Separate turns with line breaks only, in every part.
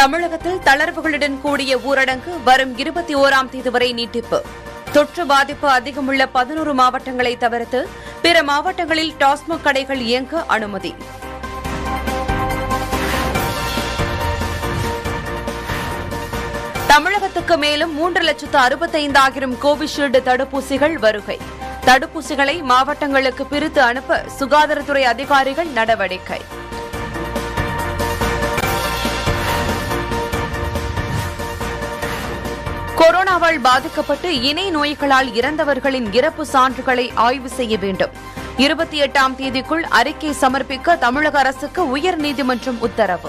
தமிழகத்தில் தளர்வுகளுடன் கூடிய ஊரடங்கு வரும் இருபத்தி ஓராம் தேதி வரை நீட்டிப்பு தொற்று பாதிப்பு அதிகமுள்ள பதினோரு மாவட்டங்களை தவிர்த்து பிற மாவட்டங்களில் டாஸ்மாக் கடைகள் இயங்க அனுமதி தமிழகத்துக்கு மேலும் மூன்று லட்சத்து அறுபத்தைந்தாயிரம் கோவிஷீல்டு தடுப்பூசிகள் வருகை தடுப்பூசிகளை மாவட்டங்களுக்கு பிரித்து அனுப்ப சுகாதாரத்துறை அதிகாரிகள் நடவடிக்கை கொரோனாவால் பாதிக்கப்பட்டு இணை நோய்களால் இறந்தவர்களின் இறப்பு சான்றுகளை ஆய்வு செய்ய வேண்டும் இருபத்தி எட்டாம் தேதிக்குள் அறிக்கை சமர்ப்பிக்க தமிழக அரசுக்கு உயர்நீதிமன்றம் உத்தரவு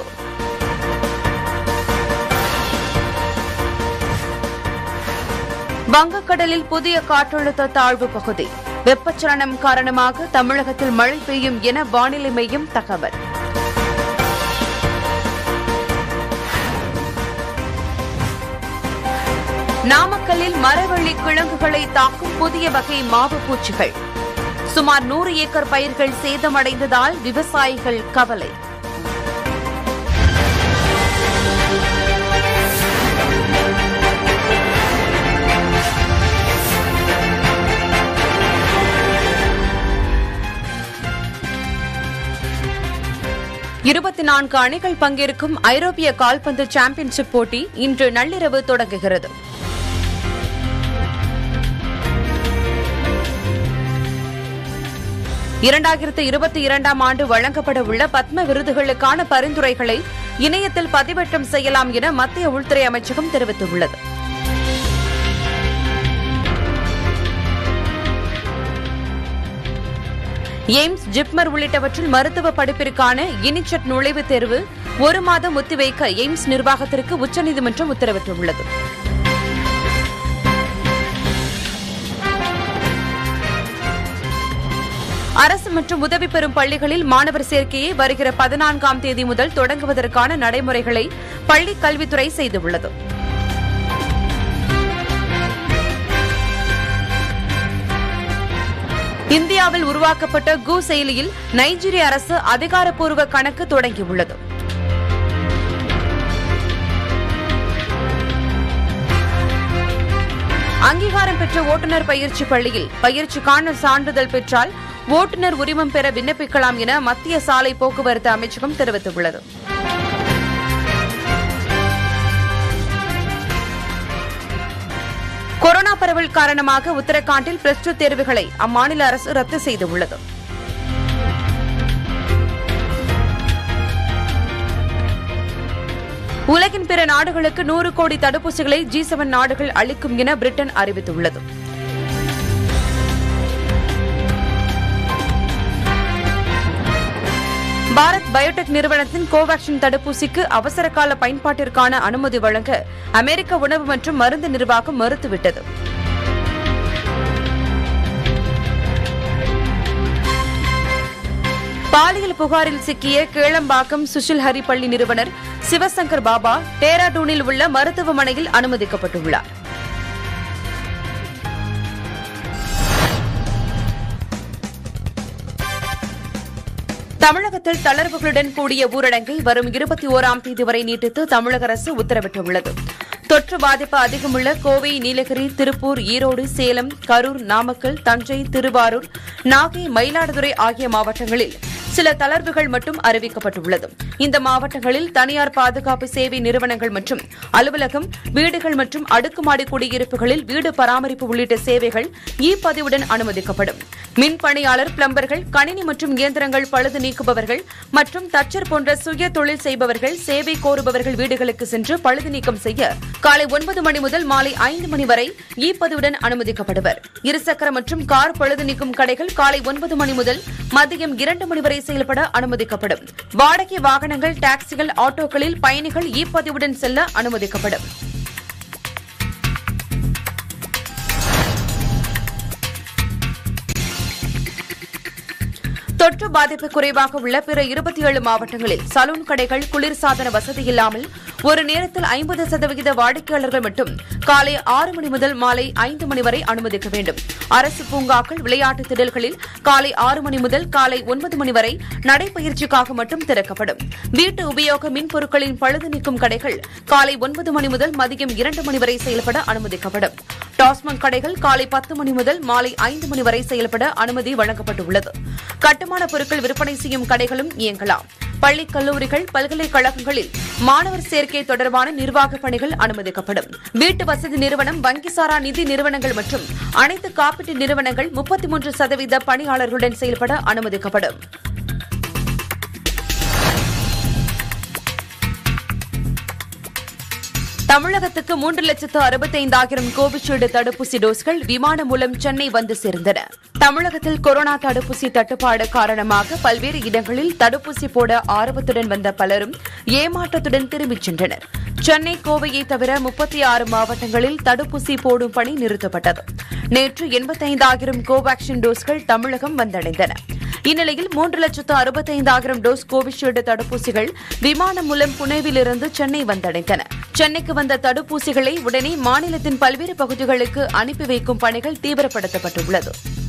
வங்கக்கடலில் புதிய காற்றழுத்த தாழ்வு பகுதி வெப்பச்சலனம் காரணமாக தமிழகத்தில் மழை பெய்யும் என வானிலை மையம் தகவல் நாமக்கல்லில் மரவள்ளி கிழங்குகளை தாக்கும் புதிய வகை மாவு பூச்சிகள் சுமார் நூறு ஏக்கர் பயிர்கள் சேதமடைந்ததால் விவசாயிகள் கவலை இருபத்தி நான்கு அணிகள் பங்கேற்கும் ஐரோப்பிய கால்பந்து சாம்பியன்ஷிப் போட்டி இன்று நள்ளிரவு தொடங்குகிறது இரண்டாயிரத்து இருபத்தி இரண்டாம் ஆண்டு வழங்கப்பட உள்ள பத்ம விருதுகளுக்கான பரிந்துரைகளை இணையத்தில் பதிவேற்றம் செய்யலாம் என மத்திய உள்துறை அமைச்சகம் தெரிவித்துள்ளது எய்ம்ஸ் ஜிப்மர் உள்ளிட்டவற்றில் மருத்துவ படிப்பிற்கான இனிச்சட் நுழைவுத் தேர்வு ஒரு மாதம் ஒத்திவைக்க எய்ம்ஸ் நிர்வாகத்திற்கு உச்சநீதிமன்றம் உத்தரவிட்டுள்ளது அரசு மற்றும் உதவி பெறும் பள்ளிகளில் மாணவர் சேர்க்கையை வருகிற பதினான்காம் தேதி முதல் தொடங்குவதற்கான நடைமுறைகளை பள்ளிக் கல்வித்துறை செய்துள்ளது இந்தியாவில் உருவாக்கப்பட்ட கு செயலியில் நைஜீரிய அரசு அதிகாரப்பூர்வ கணக்கு தொடங்கியுள்ளது அங்கீகாரம் பெற்ற ஓட்டுநர் பயிற்சி பள்ளியில் பயிற்சிக்கான சான்றிதழ் பெற்றால் ஓட்டுநர் உரிமம் பெற விண்ணப்பிக்கலாம் என மத்திய சாலை போக்குவரத்து அமைச்சகம் தெரிவித்துள்ளது கொரோனா பரவல் காரணமாக உத்தரகாண்டில் பிளஸ் டூ தேர்வுகளை அம்மாநில அரசு ரத்து செய்துள்ளது உலகின் பிற நாடுகளுக்கு நூறு கோடி தடுப்பூசிகளை ஜி செவன் நாடுகள் அளிக்கும் என பிரிட்டன் அறிவித்துள்ளது பாரத் பயோடெக் நிறுவனத்தின் கோவாக்சின் தடுப்பூசிக்கு அவசர கால பயன்பாட்டிற்கான அனுமதி வழங்க அமெரிக்க உணவு மற்றும் மருந்து நிர்வாகம் மறுத்துவிட்டது பாலியல் புகாரில் சிக்கிய கேளம்பாக்கம் சுஷில் ஹரி பள்ளி நிறுவனர் சிவசங்கர் பாபா டேராடூனில் உள்ள மருத்துவமனையில் அனுமதிக்கப்பட்டுள்ளார் தமிழகத்தில் தளர்வுகளுடன் கூடிய ஊரடங்கை வரும் இருபத்தி ஓராம் தேதி வரை நீட்டித்து தமிழக அரசு உத்தரவிட்டுள்ளது தொற்று பாதிப்பு அதிகமுள்ள கோவை நீலகிரி திருப்பூர் ஈரோடு சேலம் கரூர் நாமக்கல் தஞ்சை திருவாரூர் நாகை மயிலாடுதுறை ஆகிய மாவட்டங்களில் சில தளர்வுகள் மட்டும் அறிவிக்கப்பட்டுள்ளது இந்த மாவட்டங்களில் தனியார் பாதுகாப்பு சேவை நிறுவனங்கள் மற்றும் அலுவலகம் வீடுகள் மற்றும் அடுக்குமாடி குடியிருப்புகளில் வீடு பராமரிப்பு உள்ளிட்ட சேவைகள் இ பதிவுடன் அனுமதிக்கப்படும் மின் பணியாளர் பிளம்பர்கள் கணினி மற்றும் இயந்திரங்கள் பழுது நீக்குபவர்கள் மற்றும் தச்சர் போன்ற சுய தொழில் செய்பவர்கள் சேவை கோருபவர்கள் வீடுகளுக்கு சென்று பழுது நீக்கம் செய்ய காலை ஒன்பது மணி முதல் மாலை ஐந்து மணி வரை இ பதிவுடன் அனுமதிக்கப்படுவர் இருசக்கர மற்றும் கார் பழுது நீக்கும் கடைகள் காலை ஒன்பது மணி முதல் மதியம் இரண்டு மணி வரை செயல்பட அனுமதிக்கப்படும் வாடகை வாகனங்கள் டாக்ஸிகள் ஆட்டோக்களில் பயணிகள் இ பதிவுடன் செல்ல அனுமதிக்கப்படும் தொற்று பாதிப்பு குறைவாக உள்ள பிற இருபத்தி ஏழு மாவட்டங்களில் சலூன் கடைகள் குளிர்சாதன வசதி இல்லாமல் ஒரு நேரத்தில் ஐம்பது சதவிகித வாடிக்கையாளர்கள் மட்டும் காலை ஆறு மணி முதல் மாலை ஐந்து மணி வரை அனுமதிக்க வேண்டும் அரசு பூங்காக்கள் விளையாட்டு திடல்களில் காலை ஆறு மணி முதல் காலை ஒன்பது மணி வரை நடைபயிற்சிக்காக மட்டும் திறக்கப்படும் வீட்டு உபயோக மின் பொருட்களின் பழுது நீக்கும் கடைகள் காலை ஒன்பது மணி முதல் மதியம் இரண்டு மணி வரை செயல்பட அனுமதிக்கப்படும் டாஸ்மாக் கடைகள் காலை பத்து மணி முதல் மாலை ஐந்து மணி வரை செயல்பட அனுமதி வழங்கப்பட்டுள்ளது கட்டுமான பொருட்கள் விற்பனை செய்யும் கடைகளும் இயங்கலாம் பள்ளி கல்லூரிகள் பல்கலைக்கழகங்களில் மாணவர் சேர்க்கை தொடர்பான நிர்வாக பணிகள் அனுமதிக்கப்படும் வீட்டு வசதி நிறுவனம் வங்கிசாரா நிதி நிறுவனங்கள் மற்றும் அனைத்து காப்பீட்டு நிறுவனங்கள் முப்பத்தி மூன்று சதவீத பணியாளர்களுடன் செயல்பட அனுமதிக்கப்படும் தமிழகத்துக்கு மூன்று லட்சத்து அறுபத்தைந்தாயிரம் கோவிஷீல்டு தடுப்பூசி டோஸ்கள் விமானம் மூலம் சென்னை வந்து சேர்ந்தன தமிழகத்தில் கொரோனா தடுப்பூசி தட்டுப்பாடு காரணமாக பல்வேறு இடங்களில் தடுப்பூசி போட ஆர்வத்துடன் வந்த பலரும் ஏமாற்றத்துடன் திரும்பிச் சென்றனர் சென்னை கோவையை தவிர முப்பத்தி ஆறு மாவட்டங்களில் தடுப்பூசி போடும் பணி நிறுத்தப்பட்டது நேற்று எண்பத்தைந்தாயிரம் கோவாக்சின் டோஸ்கள் தமிழகம் வந்தடைந்தன இந்நிலையில் மூன்று லட்சத்து அறுபத்தைந்தாயிரம் டோஸ் கோவிஷீல்டு தடுப்பூசிகள் விமானம் மூலம் புனேவிலிருந்து சென்னை வந்தடைந்தன சென்னைக்கு வந்த தடுப்பூசிகளை உடனே மாநிலத்தின் பல்வேறு பகுதிகளுக்கு அனுப்பி வைக்கும் பணிகள் தீவிரப்படுத்தப்பட்டுள்ளது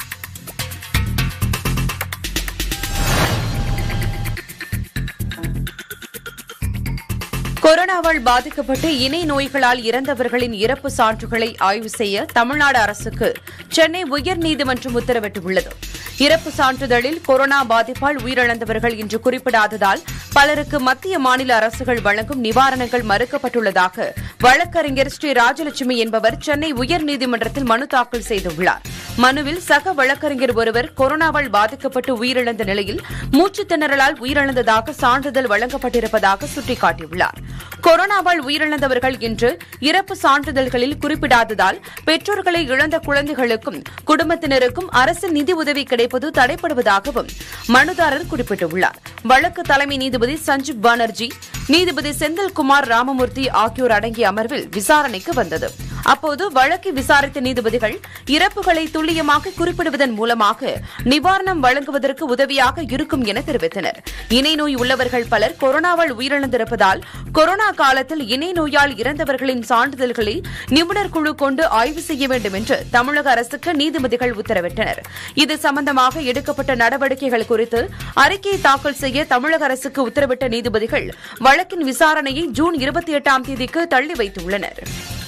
கொரோனாவால் பாதிக்கப்பட்டு இணை நோய்களால் இறந்தவர்களின் இறப்பு சான்றுகளை ஆய்வு செய்ய தமிழ்நாடு அரசுக்கு சென்னை உயர்நீதிமன்றம் உத்தரவிட்டுள்ளது இறப்பு சான்றிதழில் கொரோனா பாதிப்பால் உயிரிழந்தவர்கள் என்று குறிப்பிடாததால் பலருக்கு மத்திய மாநில அரசுகள் வழங்கும் நிவாரணங்கள் மறுக்கப்பட்டுள்ளதாக வழக்கறிஞர் ஸ்ரீ ராஜலட்சுமி என்பவர் சென்னை உயர்நீதிமன்றத்தில் மனு தாக்கல் செய்துள்ளார் மனுவில் சக வழக்கறிஞர் ஒருவர் கொரோனாவால் பாதிக்கப்பட்டு உயிரிழந்த நிலையில் மூச்சுத் திணறலால் உயிரிழந்ததாக சான்றிதழ் வழங்கப்பட்டிருப்பதாக சுட்டிக்காட்டியுள்ளார் கொரோனாவால் உயிரிழந்தவர்கள் என்று இறப்பு சான்றிதழ்களில் குறிப்பிடாததால் பெற்றோர்களை இழந்த குழந்தைகளுக்கும் குடும்பத்தினருக்கும் அரசு நிதி உதவி கிடைப்பது தடைப்படுவதாகவும் மனுதாரர் குறிப்பிட்டுள்ளார் வழக்கு தலைமை நீதிபதி சஞ்சீப் பானர்ஜி நீதிபதி செந்தில்குமார் ராமமூர்த்தி ஆகியோர் அடங்கிய அமர்வில் விசாரணைக்கு வந்தது அப்போது வழக்கை விசாரித்த நீதிபதிகள் இறப்புகளை துல்லியமாக குறிப்பிடுவதன் மூலமாக நிவாரணம் வழங்குவதற்கு உதவியாக இருக்கும் என தெரிவித்தனர் இணை நோய் உள்ளவர்கள் பலர் கொரோனாவால் உயிரிழந்திருப்பதால் கொரோனா காலத்தில் இணை நோயால் இறந்தவர்களின் சான்றிதழ்களை நிபுணர் குழு கொண்டு ஆய்வு செய்ய வேண்டும் என்று தமிழக அரசுக்கு நீதிபதிகள் உத்தரவிட்டனர் இது சம்பந்தமாக எடுக்கப்பட்ட நடவடிக்கைகள் குறித்து அறிக்கையை தாக்கல் செய்ய தமிழக அரசுக்கு உத்தரவிட்ட நீதிபதிகள் வழக்கின் விசாரணையை ஜூன் இருபத்தி எட்டாம் தேதிக்கு தள்ளி வைத்துள்ளனா்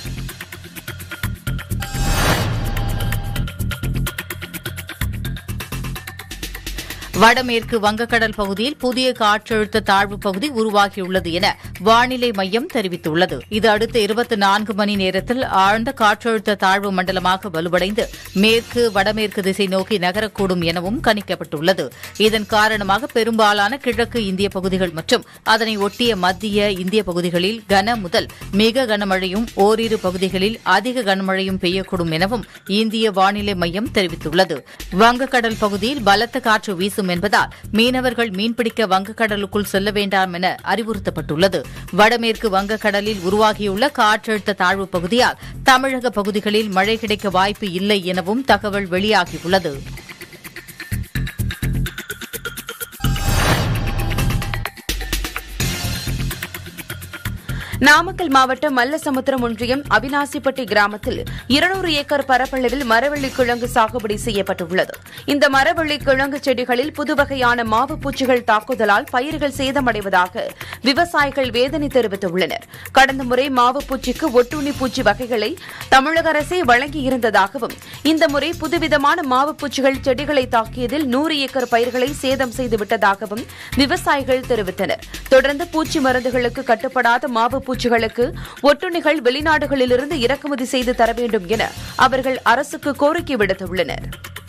வடமேற்கு வங்கக்கடல் பகுதியில் புதிய காற்றழுத்த தாழ்வு பகுதி உருவாகியுள்ளது என வானிலை மையம் தெரிவித்துள்ளது இது அடுத்த இருபத்தி நான்கு மணி நேரத்தில் ஆழ்ந்த காற்றழுத்த தாழ்வு மண்டலமாக வலுவடைந்து மேற்கு வடமேற்கு திசை நோக்கி நகரக்கூடும் எனவும் கணிக்கப்பட்டுள்ளது இதன் காரணமாக பெரும்பாலான கிழக்கு இந்திய பகுதிகள் மற்றும் அதனை ஒட்டிய மத்திய இந்திய பகுதிகளில் கன முதல் மிக கனமழையும் ஓரிரு பகுதிகளில் அதிக கனமழையும் பெய்யக்கூடும் எனவும் இந்திய வானிலை மையம் தெரிவித்துள்ளது வங்கக்கடல் பகுதியில் பலத்த காற்று வீசும் என்பதால் மீனவர்கள் மீன்பிடிக்க வங்கக்கடலுக்குள் செல்ல வேண்டாம் என அறிவுறுத்தப்பட்டுள்ளது வடமேற்கு வங்கக்கடலில் உருவாகியுள்ள காற்றழுத்த தாழ்வு பகுதியால் தமிழக பகுதிகளில் மழை கிடைக்க வாய்ப்பு இல்லை எனவும் தகவல் வெளியாகியுள்ளது
நாமக்கல் மாவட்டம் மல்லசமுத்திரம் ஒன்றியம் அவினாசிப்பட்டி கிராமத்தில் இருநூறு ஏக்கர் பரப்பளவில் மரவள்ளி கிழங்கு சாகுபடி செய்யப்பட்டுள்ளது இந்த மரவள்ளி கிழங்கு செடிகளில் புதுவகையான மாவு பூச்சிகள் தாக்குதலால் பயிர்கள் சேதமடைவதாக விவசாயிகள் வேதனை தெரிவித்துள்ளனர் கடந்த முறை மாவு பூச்சிக்கு ஒட்டுண்ணி பூச்சி வகைகளை தமிழக அரசே வழங்கியிருந்ததாகவும் இந்த முறை புதுவிதமான மாவு பூச்சிகள் செடிகளை தாக்கியதில் நூறு ஏக்கர் பயிர்களை சேதம் செய்துவிட்டதாகவும் விவசாயிகள் தெரிவித்தனர் தொடர்ந்து பூச்சி மருந்துகளுக்கு கட்டுப்படாத மாவு பூச்சிகளுக்கு ஒட்டுண்ணிகள் வெளிநாடுகளிலிருந்து இறக்குமதி செய்து தர வேண்டும் என அவர்கள் அரசுக்கு கோரிக்கை விடுத்துள்ளனர்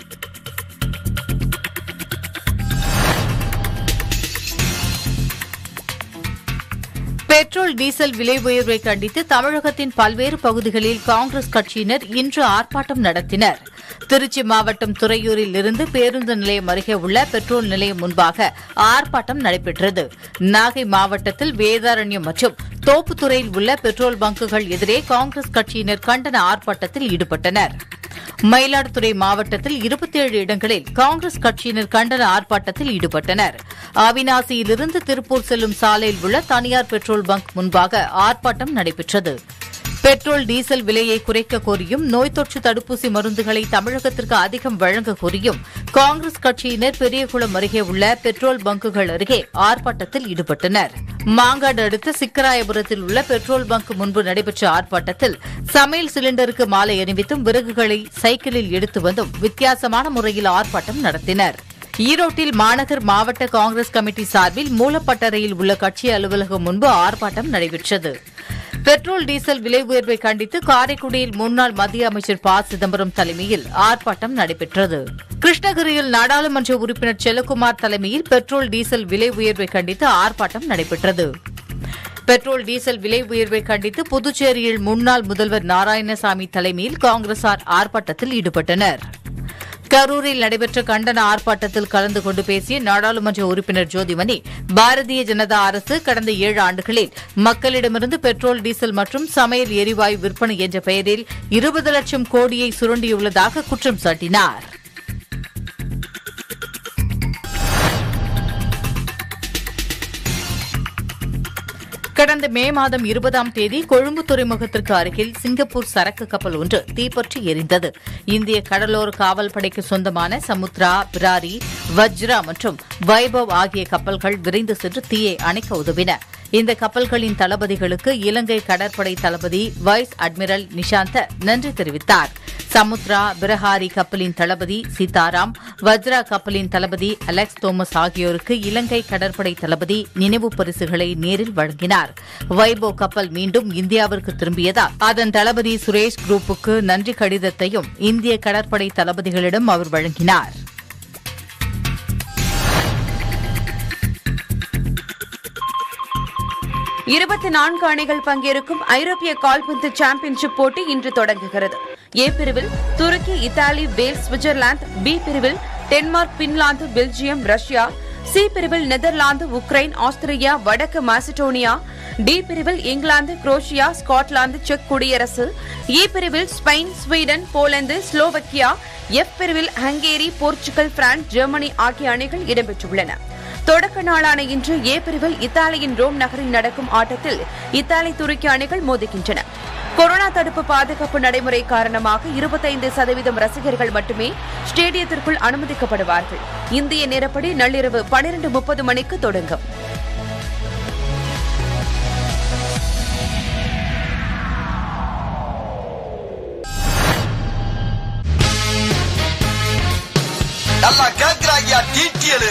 பெட்ரோல் டீசல் விலை உயர்வை கண்டித்து தமிழகத்தின் பல்வேறு பகுதிகளில் காங்கிரஸ் கட்சியினர் இன்று ஆர்ப்பாட்டம் நடத்தினர் திருச்சி மாவட்டம் துறையூரில் இருந்து பேருந்து நிலையம் அருகே உள்ள பெட்ரோல் நிலையம் முன்பாக ஆர்ப்பாட்டம் நடைபெற்றது நாகை மாவட்டத்தில் வேதாரண்யம் மற்றும் தோப்புத்துறையில் உள்ள பெட்ரோல் பங்குகள் எதிரே காங்கிரஸ் கட்சியினர் கண்டன ஆர்ப்பாட்டத்தில் ஈடுபட்டனர் மயிலாடுதுறை மாவட்டத்தில் இருபத்தேழு இடங்களில் காங்கிரஸ் கட்சியினர் கண்டன ஆர்ப்பாட்டத்தில் ஈடுபட்டனர் அவினாசியிலிருந்து திருப்பூர் செல்லும் சாலையில் உள்ள தனியார் பெட்ரோல் பங்க் முன்பாக ஆர்ப்பாட்டம் நடைபெற்றது பெட்ரோல் டீசல் விலையை குறைக்க கோரியும் நோய் தொற்று தடுப்பூசி மருந்துகளை தமிழகத்திற்கு அதிகம் வழங்க கோரியும் காங்கிரஸ் கட்சியினர் பெரியகுளம் அருகே உள்ள பெட்ரோல் பங்குகள் அருகே ஆர்ப்பாட்டத்தில் ஈடுபட்டனர் மாங்காடு அடுத்த சிக்கராயபுரத்தில் உள்ள பெட்ரோல் பங்க் முன்பு நடைபெற்ற ஆர்ப்பாட்டத்தில் சமையல் சிலிண்டருக்கு மாலை அணிவித்தும் விறகுகளை சைக்கிளில் எடுத்து வந்தும் வித்தியாசமான முறையில் ஆர்ப்பாட்டம் நடத்தினர் ஈரோட்டில் மாநகர் மாவட்ட காங்கிரஸ் கமிட்டி சார்பில் மூலப்பட்டறையில் உள்ள கட்சி அலுவலகம் முன்பு ஆர்ப்பாட்டம் நடைபெற்றது பெட்ரோல் டீசல் விலை உயர்வை கண்டித்து காரைக்குடியில் முன்னாள் மத்திய அமைச்சர் ப சிதம்பரம் தலைமையில் ஆர்ப்பாட்டம் நடைபெற்றது கிருஷ்ணகிரியில் நாடாளுமன்ற உறுப்பினர் செல்லக்குமார் தலைமையில் பெட்ரோல் டீசல் விலை உயர்வை கண்டித்து ஆர்ப்பாட்டம் நடைபெற்றது பெட்ரோல் டீசல் விலை உயர்வை கண்டித்து புதுச்சேரியில் முன்னாள் முதல்வர் நாராயணசாமி தலைமையில் காங்கிரசார் ஆர்ப்பாட்டத்தில் ஈடுபட்டனர் கரூரில் நடைபெற்ற கண்டன ஆர்ப்பாட்டத்தில் கலந்து கொண்டு பேசிய நாடாளுமன்ற உறுப்பினர் ஜோதிமணி பாரதிய ஜனதா அரசு கடந்த ஏழு ஆண்டுகளில் மக்களிடமிருந்து பெட்ரோல் டீசல் மற்றும் சமையல் எரிவாயு விற்பனை என்ற பெயரில் இருபது லட்சம் கோடியை சுரண்டியுள்ளதாக குற்றம் சாட்டினார் கடந்த மே மாதம் இருபதாம் தேதி கொழும்பு துறைமுகத்திற்கு அருகில் சிங்கப்பூர் சரக்கு கப்பல் ஒன்று தீப்பற்றி எரிந்தது இந்திய கடலோர காவல் படைக்கு சொந்தமான சமுத்ரா பிராரி வஜ்ரா மற்றும் வைபவ் ஆகிய கப்பல்கள் விரைந்து சென்று தீயை அணைக்க உதவின இந்த கப்பல்களின் தளபதிகளுக்கு இலங்கை கடற்படை தளபதி வைஸ் அட்மிரல் நிஷாந்த நன்றி தெரிவித்தார் சமுத்ரா பிரஹாரி கப்பலின் தளபதி சீதாராம் வஜ்ரா கப்பலின் தளபதி அலெக்ஸ் தோமஸ் ஆகியோருக்கு இலங்கை கடற்படை தளபதி நினைவு பரிசுகளை நேரில் வழங்கினார் வைபோ கப்பல் மீண்டும் இந்தியாவிற்கு திரும்பியதால் அதன் தளபதி சுரேஷ் குரூப்புக்கு நன்றி கடிதத்தையும் இந்திய கடற்படை தளபதிகளிடம் அவர் வழங்கினார்
இருபத்தி நான்கு அணிகள் பங்கேற்கும் ஐரோப்பிய கால்பந்து சாம்பியன்ஷிப் போட்டி இன்று தொடங்குகிறது ஏ பிரிவில் Turkey Italy Wales Switzerland B பிரிவில் Denmark Finland Belgium Russia C பிரிவில் நெதர்லாந்து உக்ரைன் ஆஸ்திரியா வடக்கு மாசிடோனியா டி பிரிவில் இங்கிலாந்து குரோஷியா ஸ்காட்லாந்து செக் குடியரசு இ பிரிவில் Spain Sweden Poland Slovakia F பிரிவில் ஹங்கேரி போர்ச்சுகல் பிரான்ஸ் ஜெர்மனி ஆகிய அணிகள் இடம்பெற்றுள்ளன தொடக்க நாளான இன்று ஏ பிரிவில் இத்தாலியின் ரோம் நகரில் நடக்கும் ஆட்டத்தில் இத்தாலி துருக்கி அணிகள் மோதுகின்றன கொரோனா தடுப்பு பாதுகாப்பு நடைமுறை காரணமாக இருபத்தைந்து சதவீதம் ரசிகர்கள் மட்டுமே ஸ்டேடியத்திற்குள் அனுமதிக்கப்படுவார்கள் இந்திய நேரப்படி நள்ளிரவு பனிரெண்டு முப்பது மணிக்கு தொடங்கும்
நல்லா கேக்குறாங்கயா டீட்டியலு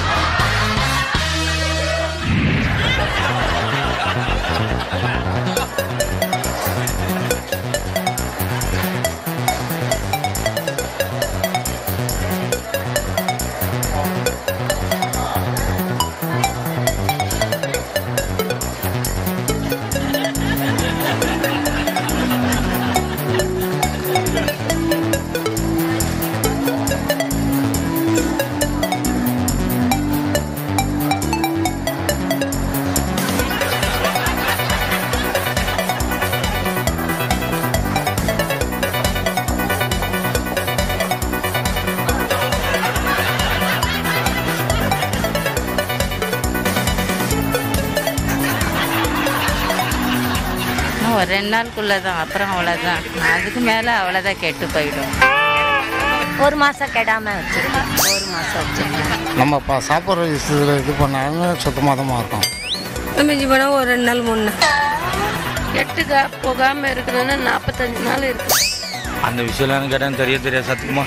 இன்னும் ஒரு ரெண்டு நாளுக்குள்ளே தான் அப்புறம் அவ்வளோதான் அதுக்கு மேலே அவ்வளோதான் கெட்டு போயிடும்
ஒரு மாதம் கெடாமல் வச்சுருக்கேன் ஒரு மாதம் வச்சுருக்கேன்
நம்ம இப்போ சாப்பிட்ற விஷயத்தில் இது பண்ணாலும் சுத்தமாக இருக்கும்
மிஞ்சி போனால் ஒரு ரெண்டு நாள் மூணு நாள்
கெட்டுக்கா போகாம இருக்கணும்னா நாற்பத்தஞ்சு நாள் இருக்கு
அந்த விஷயம்லாம் கேட்டால் தெரிய தெரியாது சத்தியமா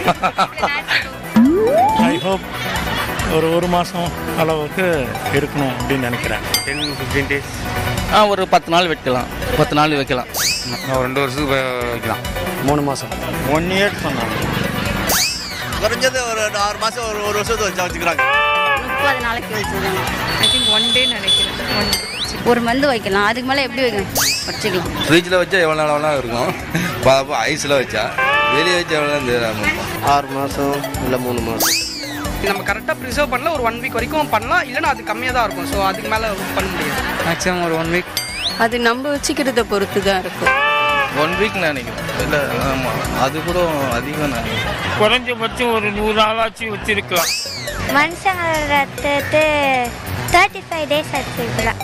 ஐ ஹோப் ஒரு ஒரு மாதம் அளவுக்கு இருக்கணும் அப்படின்னு நினைக்கிறேன்
டென் ஃபிஃப்டீன் டேஸ் ஆ ஒரு பத்து நாள் வைக்கலாம் பத்து நாள் வைக்கலாம் ஒரு ரெண்டு வருஷத்துக்கு வைக்கலாம்
மூணு மாதம்
ஒன் இயர் சொன்னாங்க
குறைஞ்சது ஒரு ஆறு மாசம் ஒரு ஒரு வருஷத்துக்கு வச்சா வச்சுக்கிறாங்க
முப்பது நாளைக்கு வச்சுருக்கணும்
ஐ திங்க் ஒன் டே நினைக்கிறேன் ஒன்
ஒரு மந்து வைக்கலாம் அதுக்கு மேலே எப்படி வைக்கணும் வச்சுக்கலாம்
ஃப்ரிட்ஜில் வச்சா எவ்வளோ நாள் வேணாலும் இருக்கும் பாப்பா ஐஸில் வச்சா வெளியே வச்சா எவ்வளோ தெரியாம
ஆறு மாதம் இல்லை மூணு மாதம்
நம்ம கரெக்டாக ப்ரிசர்வ் பண்ணல ஒரு ஒன் வீக் வரைக்கும் பண்ணலாம் இல்லைன்னா அது கம்மியாக தான் இருக்கும் ஸோ அதுக்கு மேலே பண்ண முடியாது
மேக்ஸிமம் ஒரு ஒன் வீக்
அது நம்ம வச்சுக்கிறத பொறுத்து தான் இருக்கும்
ஒன் வீக் நினைக்கிறேன் இல்லை ஆமாம் அது கூட அதிகம் நினைக்கிறேன்
குறைஞ்சபட்சம் ஒரு நூறு நாளாச்சு வச்சிருக்கலாம்
மனுஷங்களோட ரத்தத்தை தேர்ட்டி ஃபைவ் டேஸ் எடுத்துக்கலாம்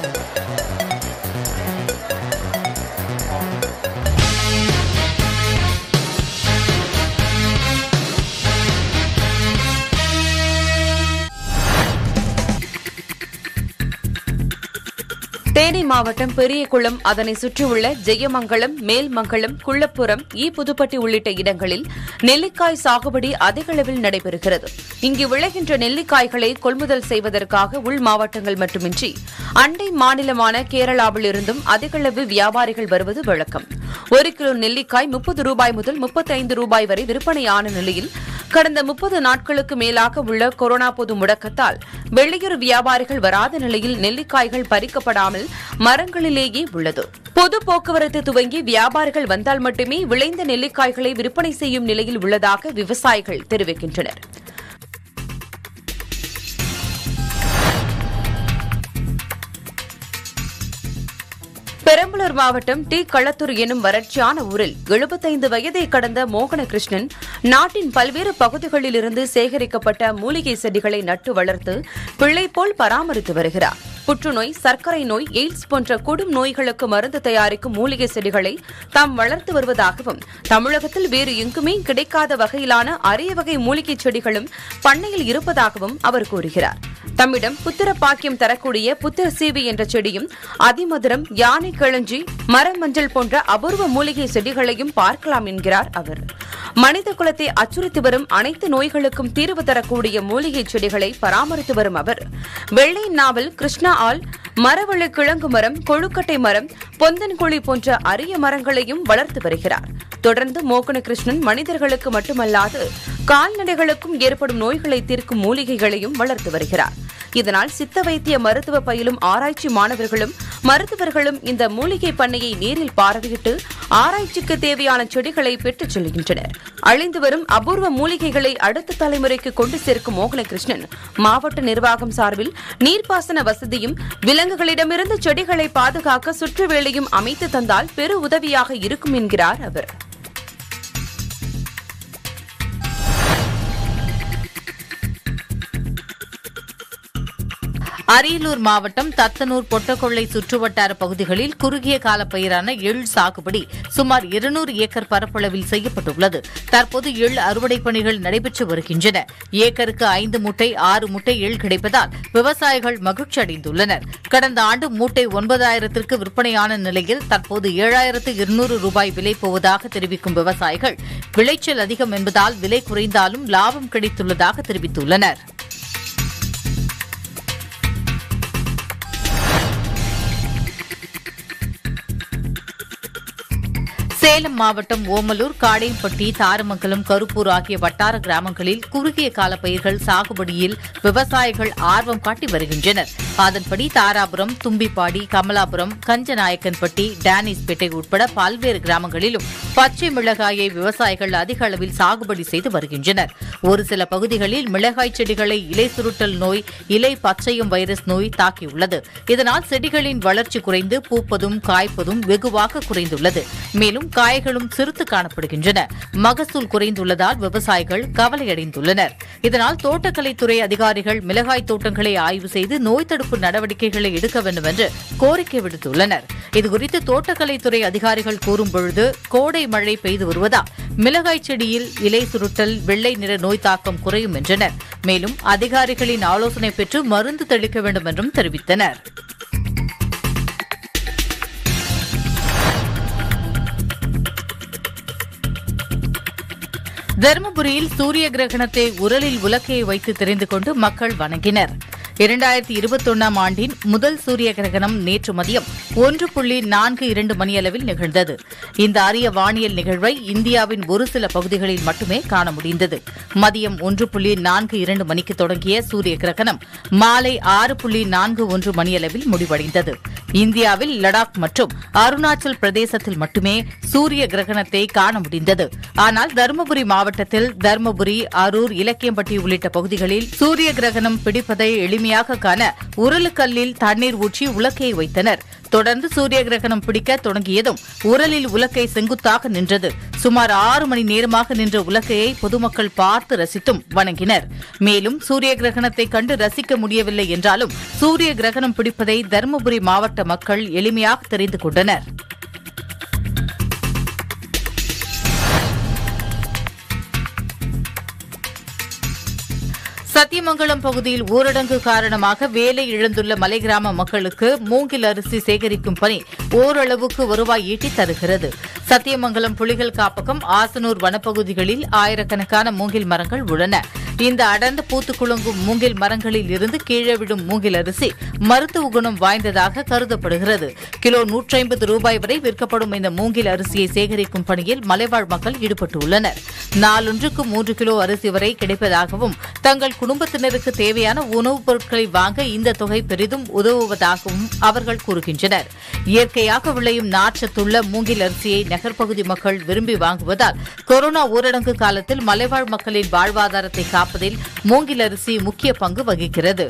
தேனி மாவட்டம் பெரியகுளம் அதனை சுற்றியுள்ள ஜெயமங்கலம் மேல்மங்கலம் குள்ளப்புறம் ஈ புதுப்பட்டி உள்ளிட்ட இடங்களில் நெல்லிக்காய் சாகுபடி அதிக அளவில் நடைபெறுகிறது இங்கு விளைகின்ற நெல்லிக்காய்களை கொள்முதல் செய்வதற்காக உள் மாவட்டங்கள் மட்டுமின்றி அண்டை மாநிலமான கேரளாவில் இருந்தும் அதிக அளவு வியாபாரிகள் வருவது வழக்கம் ஒரு கிலோ நெல்லிக்காய் முப்பது ரூபாய் முதல் முப்பத்தைந்து ரூபாய் வரை விற்பனையான நிலையில் கடந்த முப்பது நாட்களுக்கு மேலாக உள்ள கொரோனா பொது முடக்கத்தால் வெளியூர் வியாபாரிகள் வராத நிலையில் நெல்லிக்காய்கள் பறிக்கப்படாமல் மரங்களிலேயே உள்ளது பொது போக்குவரத்து துவங்கி வியாபாரிகள் வந்தால் மட்டுமே விளைந்த நெல்லிக்காய்களை விற்பனை செய்யும் நிலையில் உள்ளதாக விவசாயிகள் தெரிவிக்கின்றனர் பெரம்பலூர் மாவட்டம் டி களத்தூர் எனும் வறட்சியான ஊரில் எழுபத்தைந்து வயதை கடந்த மோகனகிருஷ்ணன் நாட்டின் பல்வேறு பகுதிகளிலிருந்து சேகரிக்கப்பட்ட மூலிகை செடிகளை நட்டு வளர்த்து பிள்ளை போல் பராமரித்து வருகிறார் புற்றுநோய் சர்க்கரை நோய் எய்ட்ஸ் போன்ற கொடும் நோய்களுக்கு மருந்து தயாரிக்கும் மூலிகை செடிகளை தாம் வளர்த்து வருவதாகவும் தமிழகத்தில் வேறு எங்குமே கிடைக்காத வகையிலான அரிய வகை மூலிகை செடிகளும் பண்ணையில் இருப்பதாகவும் அவர் கூறுகிறார் தம்மிடம் புத்திர பாக்கியம் தரக்கூடிய புத்திர சீவி என்ற செடியும் அதிமதுரம் யானை கிழஞ்சி மரம் மஞ்சள் போன்ற அபூர்வ மூலிகை செடிகளையும் பார்க்கலாம் என்கிறார் அவர் மனித குலத்தை அச்சுறுத்தி வரும் அனைத்து நோய்களுக்கும் தீர்வு தரக்கூடிய மூலிகை செடிகளை பராமரித்து வரும் அவர் வெள்ளை நாவல் கிருஷ்ணா ஆல் மரவள்ளி கிழங்கு மரம் கொழுக்கட்டை மரம் பொந்தன்குழி போன்ற அரிய மரங்களையும் வளர்த்து வருகிறார் தொடர்ந்து மோகனகிருஷ்ணன் மனிதர்களுக்கு மட்டுமல்லாது கால்நடைகளுக்கும் ஏற்படும் நோய்களை தீர்க்கும் மூலிகைகளையும் வளர்த்து வருகிறார் இதனால் சித்த வைத்திய மருத்துவ பயிலும் ஆராய்ச்சி மாணவர்களும் மருத்துவர்களும் இந்த மூலிகை பண்ணையை நேரில் பார்வையிட்டு ஆராய்ச்சிக்கு தேவையான செடிகளை பெற்றுச் செல்கின்றனர் அழிந்து வரும் அபூர்வ மூலிகைகளை அடுத்த தலைமுறைக்கு கொண்டு சேர்க்கும் மோகனகிருஷ்ணன் மாவட்ட நிர்வாகம் சார்பில் நீர்ப்பாசன வசதியும் விலங்குகளிடமிருந்து செடிகளை பாதுகாக்க சுற்றுவேளையும் அமைத்து தந்தால் பெரு உதவியாக இருக்கும் என்கிறார் அவர்
அரியலூர் மாவட்டம் தத்தனூர் பொட்டக்கொள்ளை சுற்றுவட்டார பகுதிகளில் குறுகிய கால பயிரான எள் சாகுபடி சுமார் இருநூறு ஏக்கர் பரப்பளவில் செய்யப்பட்டுள்ளது தற்போது எள் அறுவடை பணிகள் நடைபெற்று வருகின்றன ஏக்கருக்கு ஐந்து மூட்டை ஆறு மூட்டை எள் கிடைப்பதால் விவசாயிகள் மகிழ்ச்சி அடைந்துள்ளனர் கடந்த ஆண்டு மூட்டை ஒன்பதாயிரத்திற்கு விற்பனையான நிலையில் தற்போது ஏழாயிரத்து இருநூறு ரூபாய் விலை போவதாக தெரிவிக்கும் விவசாயிகள் விளைச்சல் அதிகம் என்பதால் விலை குறைந்தாலும் லாபம் கிடைத்துள்ளதாக தெரிவித்துள்ளனர் சேலம் மாவட்டம் ஓமலூர் காடையம்பட்டி தாரமங்கலம் கருப்பூர் ஆகிய வட்டார கிராமங்களில் குறுகிய கால பயிர்கள் சாகுபடியில் விவசாயிகள் ஆர்வம் காட்டி வருகின்றனர் அதன்படி தாராபுரம் தும்பிப்பாடி கமலாபுரம் கஞ்சநாயக்கன்பட்டி டேனிஸ்பேட்டை உட்பட பல்வேறு கிராமங்களிலும் பச்சை மிளகாயை விவசாயிகள் அதிக அளவில் சாகுபடி செய்து வருகின்றனர் ஒரு சில பகுதிகளில் மிளகாய் செடிகளை இலை சுருட்டல் நோய் இலை பச்சையம் வைரஸ் நோய் தாக்கியுள்ளது இதனால் செடிகளின் வளர்ச்சி குறைந்து பூப்பதும் காய்ப்பதும் வெகுவாக குறைந்துள்ளது மேலும் காய்களும் சிறுத்து காணப்படுகின்றன மகசூல் குறைந்துள்ளதால் விவசாயிகள் கவலையடைந்துள்ளனர் இதனால் தோட்டக்கலைத்துறை அதிகாரிகள் மிளகாய் தோட்டங்களை ஆய்வு செய்து நோய் தடுப்பு நடவடிக்கைகளை எடுக்க வேண்டும் என்று கோரிக்கை விடுத்துள்ளனர் இதுகுறித்து தோட்டக்கலைத்துறை அதிகாரிகள் கூறும்பொழுது கோடை மழை பெய்து வருவதால் மிளகாய் செடியில் இலை சுருட்டல் வெள்ளை நிற நோய் தாக்கம் குறையும் என்றனர் மேலும் அதிகாரிகளின் ஆலோசனை பெற்று மருந்து தெளிக்க வேண்டும் என்றும் தெரிவித்தனர் தருமபுரியில் சூரிய கிரகணத்தை உரலில் உலக்கையை வைத்து தெரிந்து கொண்டு மக்கள் வணங்கினர் இரண்டாயிரத்தி இருபத்தொன்னாம் ஆண்டின் முதல் சூரிய கிரகணம் நேற்று மதியம் ஒன்று புள்ளி நான்கு இரண்டு மணியளவில் நிகழ்ந்தது இந்த அரிய வானியல் நிகழ்வை இந்தியாவின் ஒரு சில பகுதிகளில் மட்டுமே காண முடிந்தது மதியம் ஒன்று புள்ளி நான்கு இரண்டு மணிக்கு தொடங்கிய சூரிய கிரகணம் மாலை ஆறு புள்ளி நான்கு ஒன்று மணியளவில் முடிவடைந்தது இந்தியாவில் லடாக் மற்றும் அருணாச்சல் பிரதேசத்தில் மட்டுமே சூரிய கிரகணத்தை காண முடிந்தது ஆனால் தருமபுரி மாவட்டத்தில் தருமபுரி அரூர் இலக்கியம்பட்டி உள்ளிட்ட பகுதிகளில் சூரிய கிரகணம் பிடிப்பதை எளிமையாக காண உரலுக்கல்லில் தண்ணீர் ஊற்றி உலக்கையை வைத்தனர் தொடர்ந்து சூரிய கிரகணம் பிடிக்க தொடங்கியதும் உரலில் உலக்கை செங்குத்தாக நின்றது சுமார் ஆறு மணி நேரமாக நின்ற உலக்கையை பொதுமக்கள் பார்த்து ரசித்தும் வணங்கினர் மேலும் சூரிய கிரகணத்தை கண்டு ரசிக்க முடியவில்லை என்றாலும் சூரிய கிரகணம் பிடிப்பதை தருமபுரி மாவட்ட மக்கள் எளிமையாக தெரிந்து கொண்டனர் சத்தியமங்கலம் பகுதியில் ஊரடங்கு காரணமாக வேலை இழந்துள்ள மலை கிராம மக்களுக்கு மூங்கில் அரிசி சேகரிக்கும் பணி ஓரளவுக்கு வருவாய் ஈட்டி தருகிறது சத்தியமங்கலம் புலிகள் காப்பகம் ஆசனூர் வனப்பகுதிகளில் ஆயிரக்கணக்கான மூங்கில் மரங்கள் உள்ளன இந்த அடர்ந்து பூத்து குலுங்கும் மூங்கில் மரங்களில் இருந்து கீழே விடும் மூங்கில் அரிசி மருத்துவ குணம் வாய்ந்ததாக கருதப்படுகிறது கிலோ நூற்றி ஐம்பது ரூபாய் வரை விற்கப்படும் இந்த மூங்கில் அரிசியை சேகரிக்கும் பணியில் மலைவாழ் மக்கள் ஈடுபட்டுள்ளனர் நாளொன்றுக்கு மூன்று கிலோ அரிசி வரை கிடைப்பதாகவும் தங்கள் குடும்பத்தினருக்கு தேவையான உணவுப் பொருட்களை வாங்க இந்த தொகை பெரிதும் உதவுவதாகவும் அவர்கள் கூறுகின்றனர் இயற்கையாக விளையும் நாற்றத்துள்ள மூங்கில் அரிசியை நகர்ப்பகுதி மக்கள் விரும்பி வாங்குவதால் கொரோனா ஊரடங்கு காலத்தில் மலைவாழ் மக்களின் வாழ்வாதாரத்தை காப்பதில் மூங்கில் அரிசி முக்கிய பங்கு வகிக்கிறது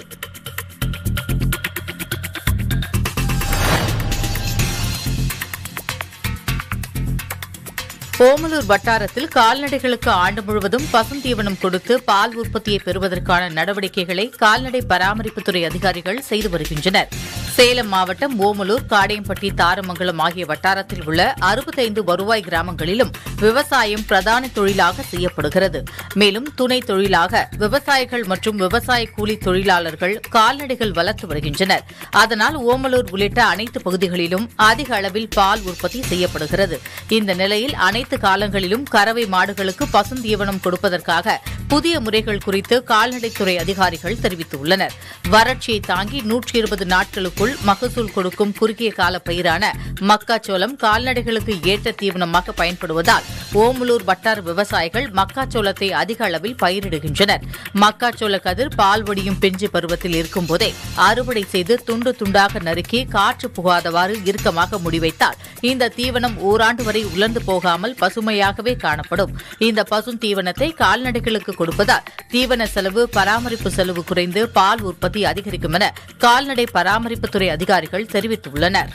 ஓமலூர் வட்டாரத்தில் கால்நடைகளுக்கு ஆண்டு முழுவதும் பசுந்தீவனம் கொடுத்து பால் உற்பத்தியை பெறுவதற்கான நடவடிக்கைகளை கால்நடை பராமரிப்புத்துறை அதிகாரிகள் செய்து வருகின்றனர் சேலம் மாவட்டம் ஓமலூர் காடையம்பட்டி தாரமங்கலம் ஆகிய வட்டாரத்தில் உள்ள அறுபத்தைந்து வருவாய் கிராமங்களிலும் விவசாயம் பிரதான தொழிலாக செய்யப்படுகிறது மேலும் துணை தொழிலாக விவசாயிகள் மற்றும் விவசாய கூலி தொழிலாளர்கள் கால்நடைகள் வளர்த்து வருகின்றனர் அதனால் ஓமலூர் உள்ளிட்ட அனைத்து பகுதிகளிலும் அதிக அளவில் பால் உற்பத்தி செய்யப்படுகிறது இந்த நிலையில் அனைத்து காலங்களிலும் கறவை மாடுகளுக்கு பசுந்தீவனம் கொடுப்பதற்காக புதிய முறைகள் குறித்து கால்நடைத்துறை அதிகாரிகள் தெரிவித்துள்ளனர் வறட்சியை தாங்கி நூற்றி இருபது நாட்களுக்குள் மகசூல் கொடுக்கும் குறுகிய கால பயிரான மக்காச்சோளம் கால்நடைகளுக்கு ஏற்ற தீவனமாக பயன்படுவதால் ஓமலூர் வட்டார விவசாயிகள் மக்காச்சோளத்தை அதிக அளவில் பயிரிடுகின்றனர் மக்காச்சோள கதிர் பால் வடியும் பிஞ்சு பருவத்தில் இருக்கும்போதே அறுவடை செய்து துண்டு துண்டாக நறுக்கி காற்று புகாதவாறு இறுக்கமாக முடிவைத்தால் இந்த தீவனம் ஓராண்டு வரை உலர்ந்து போகாமல் பசுமையாகவே காணப்படும் இந்த பசும் தீவனத்தை கால்நடைகளுக்கு கொடுப்பதால் தீவன செலவு பராமரிப்பு செலவு குறைந்து பால் உற்பத்தி அதிகரிக்கும் என கால்நடை பராமரிப்புத்துறை அதிகாரிகள் தெரிவித்துள்ளனர்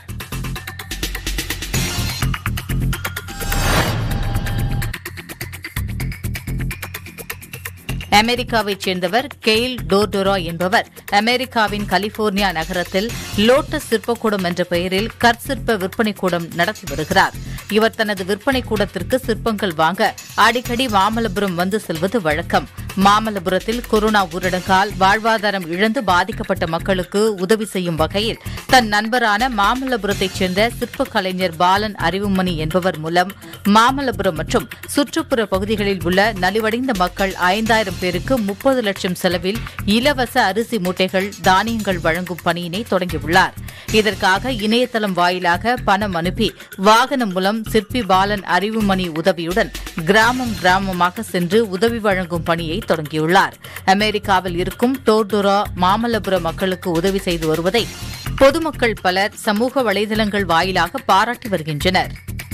அமெரிக்காவைச் சேர்ந்தவர் கெயில் டோர்டோரா என்பவர் அமெரிக்காவின் கலிபோர்னியா நகரத்தில் லோட்டஸ் சிற்பக்கூடம் என்ற பெயரில் கற்சிற்ப விற்பனை கூடம் நடத்தி வருகிறார் இவர் தனது விற்பனை கூடத்திற்கு சிற்பங்கள் வாங்க அடிக்கடி மாமல்லபுரம் வந்து செல்வது வழக்கம் மாமல்லபுரத்தில் கொரோனா ஊரடங்கால் வாழ்வாதாரம் இழந்து பாதிக்கப்பட்ட மக்களுக்கு உதவி செய்யும் வகையில் தன் நண்பரான மாமல்லபுரத்தைச் சேர்ந்த சிற்ப கலைஞர் பாலன் அறிவுமணி என்பவர் மூலம் மாமல்லபுரம் மற்றும் சுற்றுப்புற பகுதிகளில் உள்ள நலிவடைந்த மக்கள் ஐந்தாயிரம் பேருக்கு முப்பது லட்சம் செலவில் இலவச அரிசி மூட்டைகள் தானியங்கள் வழங்கும் பணியினை தொடங்கியுள்ளார் இதற்காக இணையதளம் வாயிலாக பணம் அனுப்பி வாகனம் மூலம் சிற்பி பாலன் அறிவுமணி உதவியுடன் கிராமம் கிராமமாக சென்று உதவி வழங்கும் பணியை தொடங்கியுள்ளார் அமெரிக்காவில் இருக்கும் டோர்டோரா மாமல்லபுர மக்களுக்கு உதவி செய்து வருவதை பொதுமக்கள் பலர் சமூக வலைதளங்கள் வாயிலாக பாராட்டி வருகின்றனர்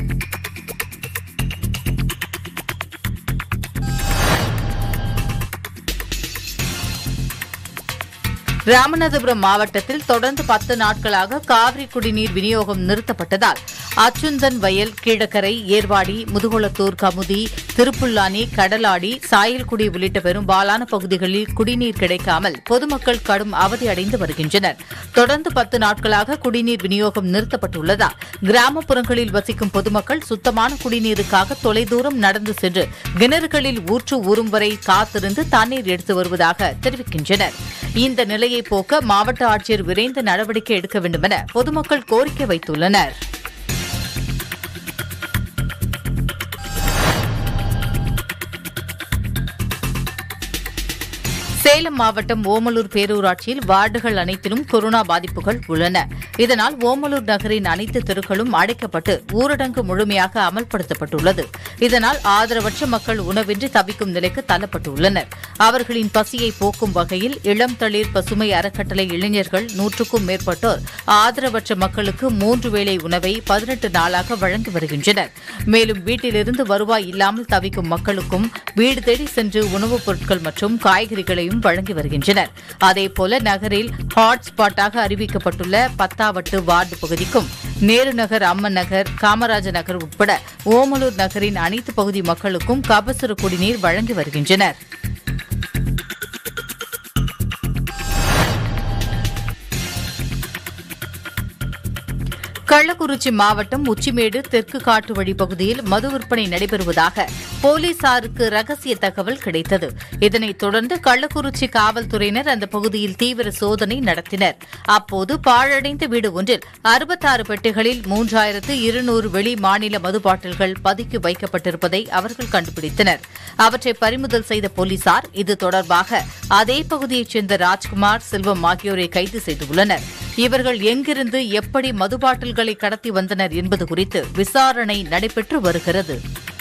ராமநாதபுரம் மாவட்டத்தில் தொடர்ந்து பத்து நாட்களாக காவிரி குடிநீர் விநியோகம் நிறுத்தப்பட்டதால் அச்சுந்தன் வயல் கீழக்கரை ஏர்வாடி முதுகுளத்தூர் கமுதி திருப்புல்லானி கடலாடி சாயல்குடி உள்ளிட்ட பெரும்பாலான பகுதிகளில் குடிநீர் கிடைக்காமல் பொதுமக்கள் கடும் அவதியடைந்து வருகின்றனர் தொடர்ந்து பத்து நாட்களாக குடிநீர் விநியோகம் நிறுத்தப்பட்டுள்ளதால் கிராமப்புறங்களில் வசிக்கும் பொதுமக்கள் சுத்தமான குடிநீருக்காக தொலைதூரம் நடந்து சென்று கிணறுகளில் ஊற்று ஊறும் வரை காத்திருந்து தண்ணீர் எடுத்து வருவதாக தெரிவிக்கின்றனர் இந்த நிலையை போக்க மாவட்ட ஆட்சியர் விரைந்து நடவடிக்கை எடுக்க வேண்டும் என பொதுமக்கள் கோரிக்கை வைத்துள்ளனர் சேலம் மாவட்டம் ஓமலூர் பேரூராட்சியில் வார்டுகள் அனைத்திலும் கொரோனா பாதிப்புகள் உள்ளன இதனால் ஓமலூர் நகரின் அனைத்து தெருக்களும் அடைக்கப்பட்டு ஊரடங்கு முழுமையாக அமல்படுத்தப்பட்டுள்ளது இதனால் ஆதரவற்ற மக்கள் உணவின்றி தவிக்கும் நிலைக்கு தள்ளப்பட்டுள்ளனர் அவர்களின் பசியை போக்கும் வகையில் இளம் தளிர் பசுமை அறக்கட்டளை இளைஞர்கள் நூற்றுக்கும் மேற்பட்டோர் ஆதரவற்ற மக்களுக்கு மூன்று வேளை உணவை பதினெட்டு நாளாக வழங்கி வருகின்றனர் மேலும் வீட்டிலிருந்து வருவாய் இல்லாமல் தவிக்கும் மக்களுக்கும் வீடு தேடி சென்று உணவுப் பொருட்கள் மற்றும் காய்கறிகளையும் முகாம் வழங்கி வருகின்றனர் அதேபோல நகரில் ஹாட்ஸ்பாட்டாக அறிவிக்கப்பட்டுள்ள பத்தாவட்டு வார்டு பகுதிக்கும் நேரு நகர் அம்மன் நகர் காமராஜர் நகர் உட்பட ஓமலூர் நகரின் அனைத்து பகுதி மக்களுக்கும் கபசுர குடிநீர் வழங்கி வருகின்றனர் கள்ளக்குறிச்சி மாவட்டம் உச்சிமேடு தெற்கு காட்டு வழி பகுதியில் மது விற்பனை நடைபெறுவதாக போலீசாருக்கு ரகசிய தகவல் கிடைத்தது இதனைத் தொடர்ந்து கள்ளக்குறிச்சி காவல்துறையினர் அந்த பகுதியில் தீவிர சோதனை நடத்தினர் அப்போது பாழடைந்த வீடு ஒன்றில் அறுபத்தாறு பெட்டிகளில் மூன்றாயிரத்து இருநூறு வெளி மாநில மது பாட்டில்கள் பதுக்கி வைக்கப்பட்டிருப்பதை அவர்கள் கண்டுபிடித்தனர் அவற்றை பறிமுதல் செய்த போலீசார் இது தொடர்பாக அதே பகுதியைச் சேர்ந்த ராஜ்குமார் செல்வம் ஆகியோரை கைது செய்துள்ளனர் இவர்கள் எங்கிருந்து எப்படி மது பாட்டில்களை கடத்தி வந்தனர் என்பது குறித்து விசாரணை நடைபெற்று வருகிறது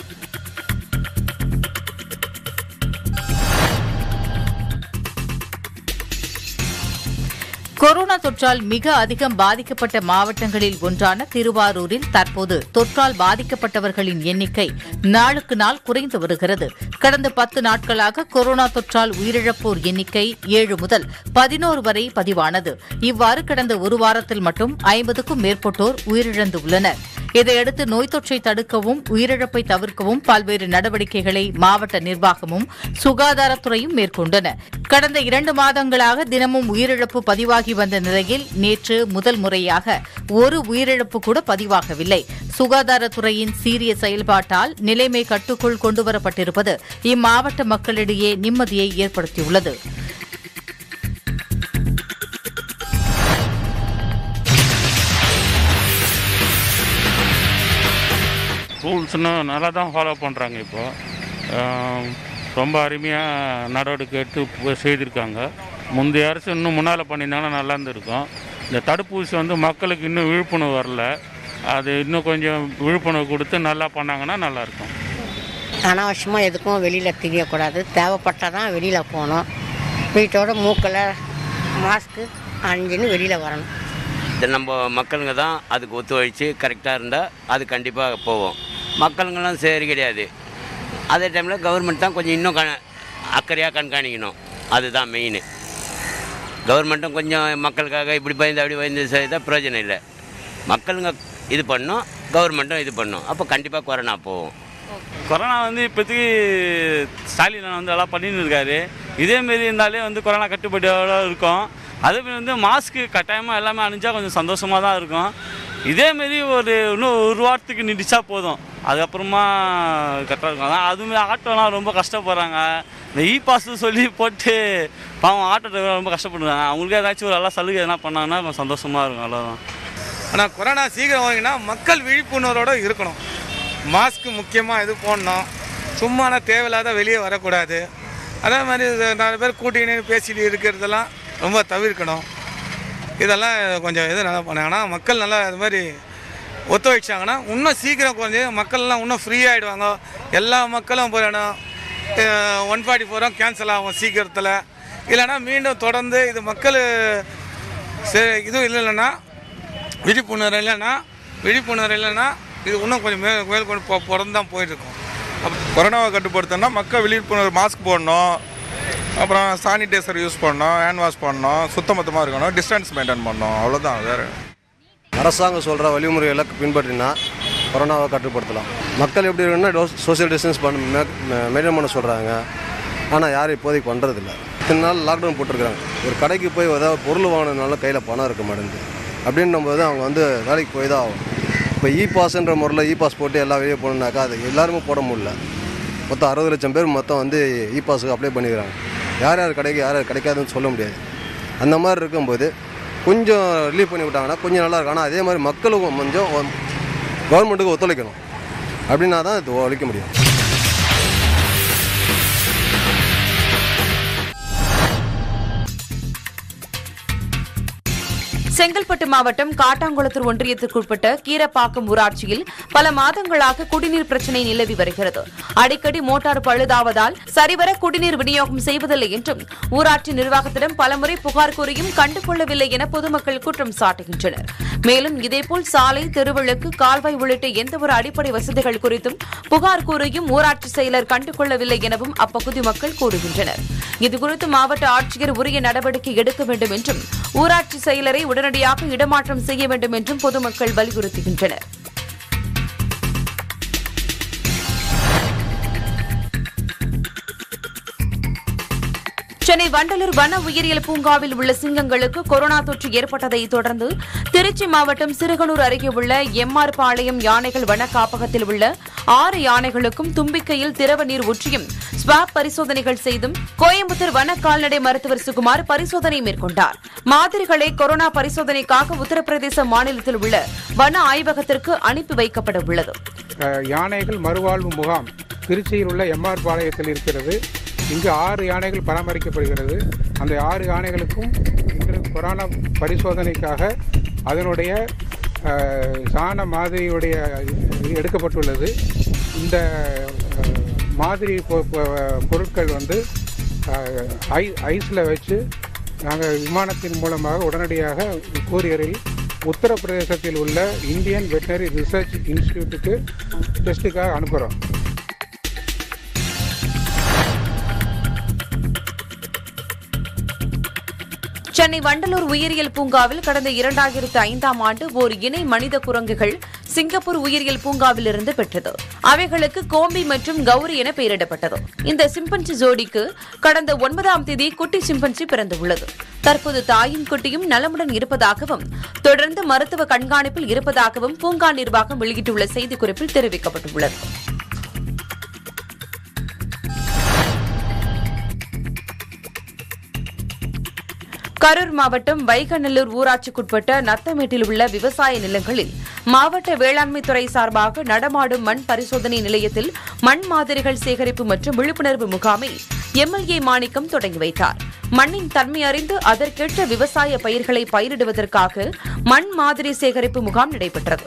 கொரோனா தொற்றால் மிக அதிகம் பாதிக்கப்பட்ட மாவட்டங்களில் ஒன்றான திருவாரூரில் தற்போது தொற்றால் பாதிக்கப்பட்டவர்களின் எண்ணிக்கை நாளுக்கு நாள் குறைந்து வருகிறது கடந்த பத்து நாட்களாக கொரோனா தொற்றால் உயிரிழப்போர் எண்ணிக்கை ஏழு முதல் பதினோரு வரை பதிவானது இவ்வாறு கடந்த ஒரு வாரத்தில் மட்டும் ஐம்பதுக்கும் மேற்பட்டோர் உயிரிழந்துள்ளனர் இதையடுத்து நோய் தொற்றை தடுக்கவும் உயிரிழப்பை தவிர்க்கவும் பல்வேறு நடவடிக்கைகளை மாவட்ட நிர்வாகமும் சுகாதாரத்துறையும் மேற்கொண்டன கடந்த இரண்டு மாதங்களாக தினமும் உயிரிழப்பு பதிவாகி வந்த நிலையில் நேற்று முதல் முறையாக ஒரு உயிரிழப்பு கூட பதிவாகவில்லை சுகாதாரத்துறையின் சீரிய செயல்பாட்டால் நிலைமை கட்டுக்குள் கொண்டுவரப்பட்டிருப்பது இம்மாவட்ட மக்களிடையே நிம்மதியை ஏற்படுத்தியுள்ளது
ரூல்ஸ்னால் நல்லா தான் ஃபாலோ பண்ணுறாங்க இப்போ ஆம், ரொம்ப அருமையாக நடவடிக்கை எடுத்து ப- செய்திருக்காங்க முந்தைய அரசு இன்னும் முன்னால் பண்ணியிருந்தாங்கன்னா நல்லா இருந்திருக்கும் இந்த தடுப்பூசி வந்து மக்களுக்கு இன்னும் விழிப்புணர்வு வரல அது இன்னும் கொஞ்சம் விழிப்புணர்வு கொடுத்து நல்லா பண்ணாங்கன்னா நல்லாயிருக்கும்
அனாவசியமாக எதுக்கும் வெளியில் தெரியக்கூடாது தேவைப்பட்டால் தான் வெளியில் போகணும் வீட்டோட மூக்கில் மாஸ்க்கு அணிஞ்சுன்னு வெளியில் வரணும்
இது நம்ம மக்களுங்க தான் அதுக்கு ஒத்துழைச்சு கரெக்டாக இருந்தால் அது கண்டிப்பாக போவோம் மக்களுங்கெல்லாம் சரி கிடையாது அதே டைமில் கவர்மெண்ட் தான் கொஞ்சம் இன்னும் கண அக்கறையாக கண்காணிக்கணும் அதுதான் மெயின் கவர்மெண்ட்டும் கொஞ்சம் மக்களுக்காக இப்படி பயந்து அப்படி பயந்து செய்தால் பிரயோஜனம் இல்லை மக்களுங்க இது பண்ணும் கவர்மெண்ட்டும் இது பண்ணும் அப்போ கண்டிப்பாக கொரோனா போகும்
கொரோனா வந்து இப்போதைக்கு ஸ்டாலின் அண்ணா வந்து எல்லாம் பண்ணின்னு இருக்காரு இதேமாரி இருந்தாலே வந்து கொரோனா கட்டுப்பாட்டோட இருக்கும் அதேமாரி வந்து மாஸ்க்கு கட்டாயமாக எல்லாமே அணிஞ்சா கொஞ்சம் சந்தோஷமாக தான் இருக்கும் இதேமாரி ஒரு இன்னும் ஒரு வாரத்துக்கு நீடிச்சா போதும் அதுக்கப்புறமா கரெக்டாக இருக்கும் அதான் அதுமாரி ஆட்டோலாம் ரொம்ப கஷ்டப்படுறாங்க இந்த இ பாஸ் சொல்லி போட்டு பாவம் ஆட்டோ டிரைவர் ரொம்ப கஷ்டப்படுறாங்க அவங்களுக்கு ஏதாச்சும் ஒரு நல்லா சலுகை எதனா பண்ணாங்கன்னா கொஞ்சம் சந்தோஷமாக இருக்கும் அவ்வளோதான்
ஆனால் கொரோனா சீக்கிரம் வாங்கினா மக்கள் விழிப்புணர்வோட இருக்கணும் மாஸ்க் முக்கியமாக இது போடணும் சும்மானா தேவையில்லாத வெளியே வரக்கூடாது அதே மாதிரி இது நாலு பேர் கூட்டின்னு பேசிட்டு இருக்கிறதெல்லாம் ரொம்ப தவிர்க்கணும் இதெல்லாம் கொஞ்சம் இது நல்லா பண்ணாங்கன்னா மக்கள் நல்லா இது மாதிரி ஒத்துழைச்சாங்கன்னா இன்னும் சீக்கிரம் குறைஞ்சி மக்கள்லாம் இன்னும் ஃப்ரீ ஆகிடுவாங்க எல்லா மக்களும் போயிடணும் ஒன் ஃபார்ட்டி ஃபோரும் கேன்சல் ஆகும் சீக்கிரத்தில் இல்லைன்னா மீண்டும் தொடர்ந்து இது மக்கள் சரி இதுவும் இல்லைன்னா விழிப்புணர்வு இல்லைன்னா விழிப்புணர்வு இல்லைன்னா இது இன்னும் கொஞ்சம் மேல் மேற்கொண்டு போ பிறந்து தான் போயிட்டுருக்கோம்
கொரோனாவை கட்டுப்படுத்தணும்னா மக்கள் விழிப்புணர்வு மாஸ்க் போடணும் அப்புறம் சானிடைசர் யூஸ் பண்ணணும் ஹேண்ட் வாஷ் பண்ணணும் சுத்தமத்தமாக இருக்கணும் டிஸ்டன்ஸ் மெயின்டைன் பண்ணணும் அவ்வளோதான் வேறு
அரசாங்கம் சொல்கிற வழிமுறைகளை பின்பற்றினா கொரோனாவை கட்டுப்படுத்தலாம் மக்கள் எப்படி இருக்குன்னா டோஸ் சோஷியல் டிஸ்டன்ஸ் பண்ண மெயின்டைன் பண்ண சொல்கிறாங்க ஆனால் யாரும் இப்போதைக்கு பண்ணுறதில்ல இத்தனை நாள் லாக்டவுன் போட்டிருக்காங்க ஒரு கடைக்கு போய் ஏதாவது பொருள் வாங்கினாலும் கையில் பணம் இருக்க மாட்டேங்குது அப்படின்னும் போது அவங்க வந்து வேலைக்கு போய் தான் ஆகும் இப்போ இ பாஸ்ன்ற முறையில் இ பாஸ் போட்டு எல்லா வெளியே போகணுன்னாக்கா அது எல்லாருமே போட முடியல மொத்தம் அறுபது லட்சம் பேர் மொத்தம் வந்து இ பாஸுக்கு அப்ளை பண்ணிக்கிறாங்க யார் யார் கிடைக்கும் யார் யார் கிடைக்காதுன்னு சொல்ல முடியாது அந்த மாதிரி இருக்கும்போது கொஞ்சம் ரிலீவ் பண்ணி விட்டாங்கன்னா கொஞ்சம் நல்லா இருக்கும் ஆனால் அதே மாதிரி மக்களுக்கும் கொஞ்சம் கவர்மெண்ட்டுக்கு ஒத்துழைக்கணும் அப்படின்னா தான் இது ஒழிக்க முடியும்
செங்கல்பட்டு மாவட்டம் காட்டாங்குளத்தூர் ஒன்றியத்திற்குட்பட்ட கீரப்பாக்கம் ஊராட்சியில் பல மாதங்களாக குடிநீர் பிரச்சினை நிலவி வருகிறது அடிக்கடி மோட்டார் பழுதாவதால் சரிவர குடிநீர் விநியோகம் செய்வதில்லை என்றும் ஊராட்சி நிர்வாகத்திடம் பலமுறை புகார் கூறியும் கண்டுகொள்ளவில்லை என பொதுமக்கள் குற்றம் சாட்டுகின்றனர் மேலும் இதேபோல் சாலை தெருவிளக்கு கால்வாய் உள்ளிட்ட எந்தவொரு அடிப்படை வசதிகள் குறித்தும் புகார் கூறியும் ஊராட்சி செயலர் கண்டுகொள்ளவில்லை எனவும் அப்பகுதி மக்கள் கூறுகின்றனர் இதுகுறித்து மாவட்ட ஆட்சியர் உரிய நடவடிக்கை எடுக்க வேண்டும் என்றும் ஊராட்சி செயலரை உடனடியாக இடமாற்றம் செய்ய வேண்டும் என்றும் பொதுமக்கள் வலியுறுத்துகின்றனர் சென்னை வண்டலூர் வன உயிரியல் பூங்காவில் உள்ள சிங்கங்களுக்கு கொரோனா தொற்று ஏற்பட்டதை தொடர்ந்து திருச்சி மாவட்டம் சிறுகனூர் அருகே உள்ள எம்ஆர் பாளையம் யானைகள் வன காப்பகத்தில் உள்ள ஆறு யானைகளுக்கும் தும்பிக்கையில் திரவ நீர் ஊற்றியும் ஸ்வாப் பரிசோதனைகள் செய்தும் கோயம்புத்தூர் வன கால்நடை மருத்துவர் சுகுமார் பரிசோதனை மேற்கொண்டார் மாதிரிகளை கொரோனா பரிசோதனைக்காக உத்தரப்பிரதேச மாநிலத்தில் உள்ள வன ஆய்வகத்திற்கு அனுப்பி வைக்கப்பட உள்ளது
அஹ், யானைகள் மறுவாழ்வு முகாம் திருச்சியில் உள்ள எம்ஆர் பாளையத்தில் இருக்கிறது இங்கு ஆறு யானைகள் பராமரிக்கப்படுகிறது அந்த ஆறு யானைகளுக்கும் இன்று கொரோனா பரிசோதனைக்காக அதனுடைய அஹ், சாண மாதிரியுடைய இது எடுக்கப்பட்டுள்ளது இந்த அஹ், மாதிரி பொ- பொ- பொருட்கள் வந்து அஹ், ஐ ஐஸில் வச்சு நாங்கள் விமானத்தின் மூலமாக உடனடியாக கூரியரில் உத்தரப்பிரதேசத்தில் உள்ள இந்தியன் வெட்டினரி ரிசர்ச் இன்ஸ்டிடியூட்டுக்கு டெஸ்ட்டுக்காக அனுப்புகிறோம்
சென்னை வண்டலூர் உயிரியல் பூங்காவில் கடந்த இரண்டாயிரத்து ஐந்தாம் ஆண்டு ஓர் இணை மனித குரங்குகள் சிங்கப்பூர் உயிரியல் பூங்காவிலிருந்து பெற்றது அவைகளுக்கு கோம்பி மற்றும் கௌரி என பெயரிடப்பட்டது இந்த சிம்பன்சி ஜோடிக்கு கடந்த ஒன்பதாம் தேதி குட்டி சிம்பன்சி பிறந்துள்ளது தற்போது தாயும் குட்டியும் நலமுடன் இருப்பதாகவும் தொடர்ந்து மருத்துவ கண்காணிப்பில் இருப்பதாகவும் பூங்கா நிர்வாகம் வெளியிட்டுள்ள செய்திக்குறிப்பில் தெரிவிக்கப்பட்டுள்ளது கரூர் மாவட்டம் வைகநல்லூர் ஊராட்சிக்குட்பட்ட நத்தமேட்டில் உள்ள விவசாய நிலங்களில் மாவட்ட வேளாண்மை துறை சார்பாக நடமாடும் மண் பரிசோதனை நிலையத்தில் மண் மாதிரிகள் சேகரிப்பு மற்றும் விழிப்புணர்வு முகாமை எம்எல்ஏ மாணிக்கம் தொடங்கி வைத்தார் மண்ணின் தன்மை அறிந்து அதற்கேற்ற விவசாய பயிர்களை பயிரிடுவதற்காக மண் மாதிரி சேகரிப்பு முகாம் நடைபெற்றது